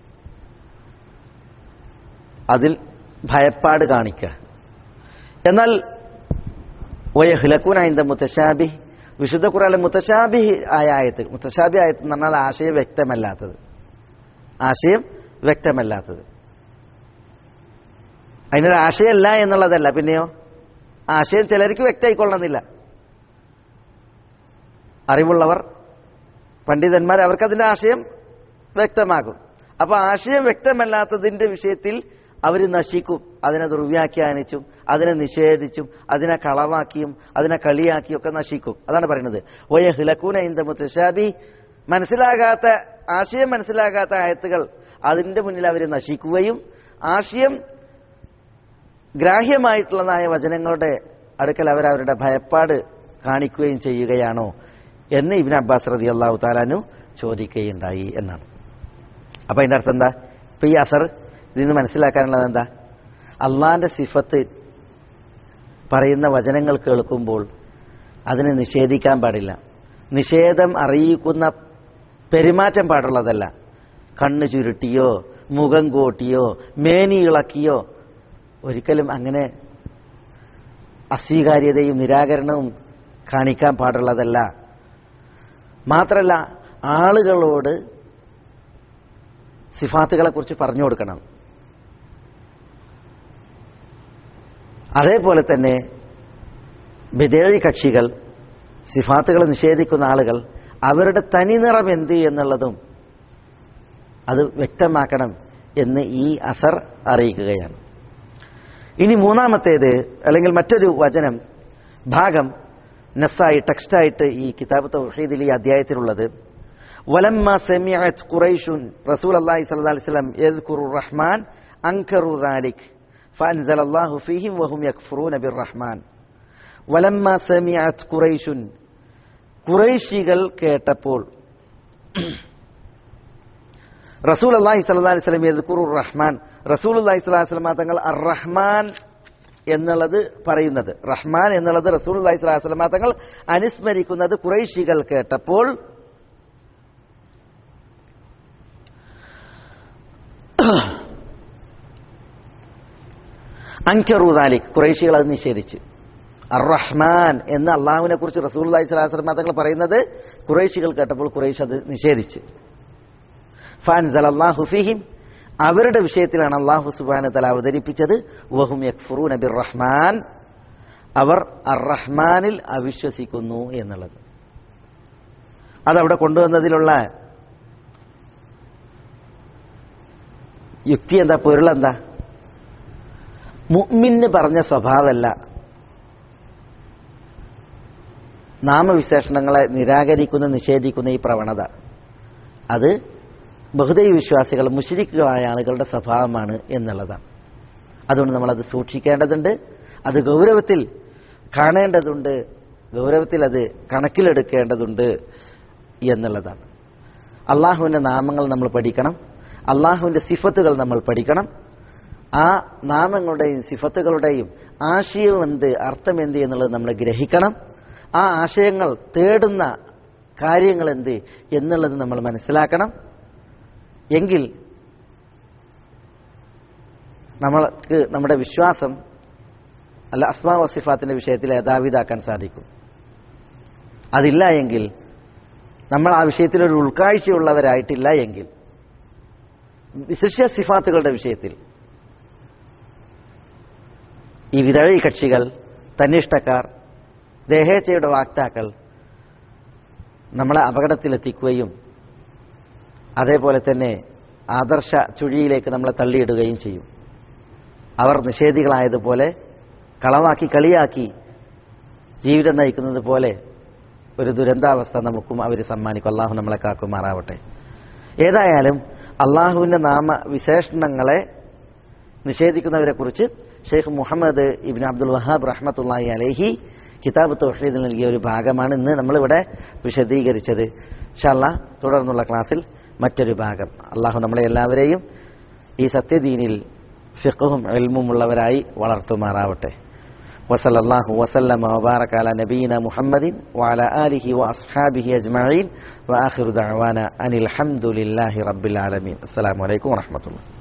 Speaker 2: അതിൽ ഭയപ്പാട് കാണിക്കുക എന്നാൽ വയഹ്ലക്കൂനായ മുത്തശാബി വിശുദ്ധ ഖുറാലെ മുത്തശാബി ആയ ആയത്ത് മുത്തശാബി ആയത്ത് എന്ന് പറഞ്ഞാൽ ആശയം വ്യക്തമല്ലാത്തത് ആശയം വ്യക്തമല്ലാത്തത് അതിനൊരു ആശയമല്ല എന്നുള്ളതല്ല പിന്നെയോ ആശയം ചിലർക്ക് വ്യക്തമായിക്കൊള്ളണമെന്നില്ല അറിവുള്ളവർ പണ്ഡിതന്മാർ അവർക്കതിന്റെ ആശയം വ്യക്തമാകും അപ്പൊ ആശയം വ്യക്തമല്ലാത്തതിന്റെ വിഷയത്തിൽ അവർ നശിക്കും അതിനെ ദുർവ്യാഖ്യാനിച്ചും അതിനെ നിഷേധിച്ചും അതിനെ കളവാക്കിയും അതിനെ കളിയാക്കിയും ഒക്കെ നശിക്കും അതാണ് പറയുന്നത് ഒയ ഹിലക്കൂന ഇന്ത മുത്തശാബി മനസ്സിലാകാത്ത ആശയം മനസ്സിലാകാത്ത ആയത്തുകൾ അതിന്റെ മുന്നിൽ അവർ നശിക്കുകയും ആശയം ഗ്രാഹ്യമായിട്ടുള്ളതായ വചനങ്ങളുടെ അടുക്കൽ അവർ അവരുടെ ഭയപ്പാട് കാണിക്കുകയും ചെയ്യുകയാണോ എന്ന് ഇബിൻ അബ്ബാസ് റതി അള്ളാഹു താലാനു ചോദിക്കുകയുണ്ടായി എന്നാണ് അപ്പൊ അതിന്റെ അർത്ഥം എന്താ ഇപ്പൊ ഈ അസർ ഇതിൽ നിന്ന് മനസ്സിലാക്കാനുള്ളത് എന്താ അള്ളാന്റെ സിഫത്ത് പറയുന്ന വചനങ്ങൾ കേൾക്കുമ്പോൾ അതിനെ നിഷേധിക്കാൻ പാടില്ല നിഷേധം അറിയിക്കുന്ന പെരുമാറ്റം പാടുള്ളതല്ല കണ്ണ് ചുരുട്ടിയോ മുഖം കോട്ടിയോ മേനി ഇളക്കിയോ ഒരിക്കലും അങ്ങനെ അസ്വീകാര്യതയും നിരാകരണവും കാണിക്കാൻ പാടുള്ളതല്ല മാത്രല്ല ആളുകളോട് സിഫാത്തുകളെ കുറിച്ച് പറഞ്ഞു കൊടുക്കണം അതേപോലെ തന്നെ വിദേശി കക്ഷികൾ സിഫാത്തുകൾ നിഷേധിക്കുന്ന ആളുകൾ അവരുടെ തനിനിറം എന്ത് എന്നുള്ളതും അത് വ്യക്തമാക്കണം എന്ന് ഈ അസർ അറിയിക്കുകയാണ് ഇനി മൂന്നാമത്തേത് അല്ലെങ്കിൽ മറ്റൊരു വചനം ഭാഗം നസ്സായി ടെക്സ്റ്റായിട്ട് ഈ കിതാബ് തൗഹീദിൽ ഈ അധ്യായത്തിലുള്ളത് വലമ്മ സെമിഅത്ത് ഖുറൈഷുൻ റസൂൽ അല്ലാഹി സ്വല്ലല്ലാഹി അലൈഹി വസല്ലം യദ്കുറു റഹ്മാൻ അൻകറു ദാലിക് فأنزل الله فيهم وهم يكفرون بالرحمن ولما سمعت قريش കുറൈശികൾ കേട്ടപ്പോൾ റസൂൽ അള്ളാഹി സ്വല്ലല്ലാഹി അലൈഹി വസല്ലം യദ്കുറു റഹ്മാൻ റസൂൽ അള്ളാഹി സ്വല്ലല്ലാഹി അലൈഹി വസല്ലം തങ്ങൾ അർ റഹ്മാൻ എന്നുള്ളത് പറയുന്നത് റഹ്മാൻ എന്നുള്ളത് റസൂൽ അള്ളാഹി സ്വല്ലല്ലാഹി അലൈഹി വസല്ലം തങ്ങൾ അനുസ്മരിക്കുന്നത് കുറൈശികൾ കേട്ടപ്പോൾ അങ്കറൂദാലിക് കുറേശികൾ അത് നിഷേധിച്ചു അർ റഹ്മാൻ എന്ന് അള്ളാഹുവിനെ കുറിച്ച് റസൂൽ അള്ളാഹി സ്വലാഹു വസ്ലം തങ്ങൾ പറയുന്നത് കുറേശികൾ കേട്ടപ്പോൾ കുറേശ് അത് നിഷേധിച്ചു ഫാൻ അള്ളാഹു ഫിഹിം അവരുടെ വിഷയത്തിലാണ് അള്ളാഹു സുബാന തല അവതരിപ്പിച്ചത് വഹും യക്ഫുറൂ നബിർ റഹ്മാൻ അവർ അർ റഹ്മാനിൽ അവിശ്വസിക്കുന്നു എന്നുള്ളത് അതവിടെ കൊണ്ടുവന്നതിലുള്ള യുക്തി എന്താ പൊരുളെന്താ മുഅ്മിന് പറഞ്ഞ സ്വഭാവമല്ല നാമവിശേഷണങ്ങളെ നിരാകരിക്കുന്ന നിഷേധിക്കുന്ന ഈ പ്രവണത അത് ബഹുദൈവ വിശ്വാസികൾ മുഷരിക്കുകളായ ആളുകളുടെ സ്വഭാവമാണ് എന്നുള്ളതാണ് അതുകൊണ്ട് നമ്മളത് സൂക്ഷിക്കേണ്ടതുണ്ട് അത് ഗൗരവത്തിൽ കാണേണ്ടതുണ്ട് ഗൗരവത്തിൽ അത് കണക്കിലെടുക്കേണ്ടതുണ്ട് എന്നുള്ളതാണ് അള്ളാഹുവിൻ്റെ നാമങ്ങൾ നമ്മൾ പഠിക്കണം അള്ളാഹുവിൻ്റെ സിഫത്തുകൾ നമ്മൾ പഠിക്കണം ആ നാമങ്ങളുടെയും സിഫത്തുകളുടെയും ആശയം എന്ത് അർത്ഥം എന്ത് എന്നുള്ളത് നമ്മൾ ഗ്രഹിക്കണം ആ ആശയങ്ങൾ തേടുന്ന കാര്യങ്ങൾ എന്ത് എന്നുള്ളത് നമ്മൾ മനസ്സിലാക്കണം എങ്കിൽ നമ്മൾക്ക് നമ്മുടെ വിശ്വാസം അല്ല അസ്മാ വസിഫാത്തിന്റെ വിഷയത്തിൽ യഥാവിധാക്കാൻ സാധിക്കും അതില്ല എങ്കിൽ നമ്മൾ ആ വിഷയത്തിൽ ഒരു ഉൾക്കാഴ്ചയുള്ളവരായിട്ടില്ല എങ്കിൽ വിശിഷ്യ സിഫാത്തുകളുടെ വിഷയത്തിൽ ഈ വിതഴി കക്ഷികൾ തന്നിഷ്ടക്കാർ ദേഹേച്ഛയുടെ വാക്താക്കൾ നമ്മളെ അപകടത്തിലെത്തിക്കുകയും അതേപോലെ തന്നെ ആദർശ ചുഴിയിലേക്ക് നമ്മളെ തള്ളിയിടുകയും ചെയ്യും അവർ നിഷേധികളായതുപോലെ കളവാക്കി കളിയാക്കി ജീവിതം നയിക്കുന്നത് പോലെ ഒരു ദുരന്താവസ്ഥ നമുക്കും അവർ സമ്മാനിക്കും അള്ളാഹു നമ്മളെ കാക്കുമാറാവട്ടെ ഏതായാലും അള്ളാഹുവിൻ്റെ നാമ വിശേഷണങ്ങളെ നിഷേധിക്കുന്നവരെ കുറിച്ച് ഷെയ്ഖ് മുഹമ്മദ് ഇബിൻ അബ്ദുൽ വഹാബ് റഹ്മത്തുള്ളാഹി അലഹി കിതാബ് തൗഹീദിൽ നൽകിയ ഒരു ഭാഗമാണ് ഇന്ന് നമ്മളിവിടെ വിശദീകരിച്ചത് ഷല്ല തുടർന്നുള്ള ക്ലാസ്സിൽ മറ്റൊരു ഭാഗം അള്ളാഹു നമ്മളെ എല്ലാവരെയും ഈ സത്യദീനിൽ ഫിഖും എൽമും ഉള്ളവരായി വളർത്തുമാറാവട്ടെ وصلى الله وسلم وبارك على نبينا محمد وعلى آله وأصحابه أجمعين وآخر دعوانا أن الحمد لله رب العالمين السلام عليكم ورحمة الله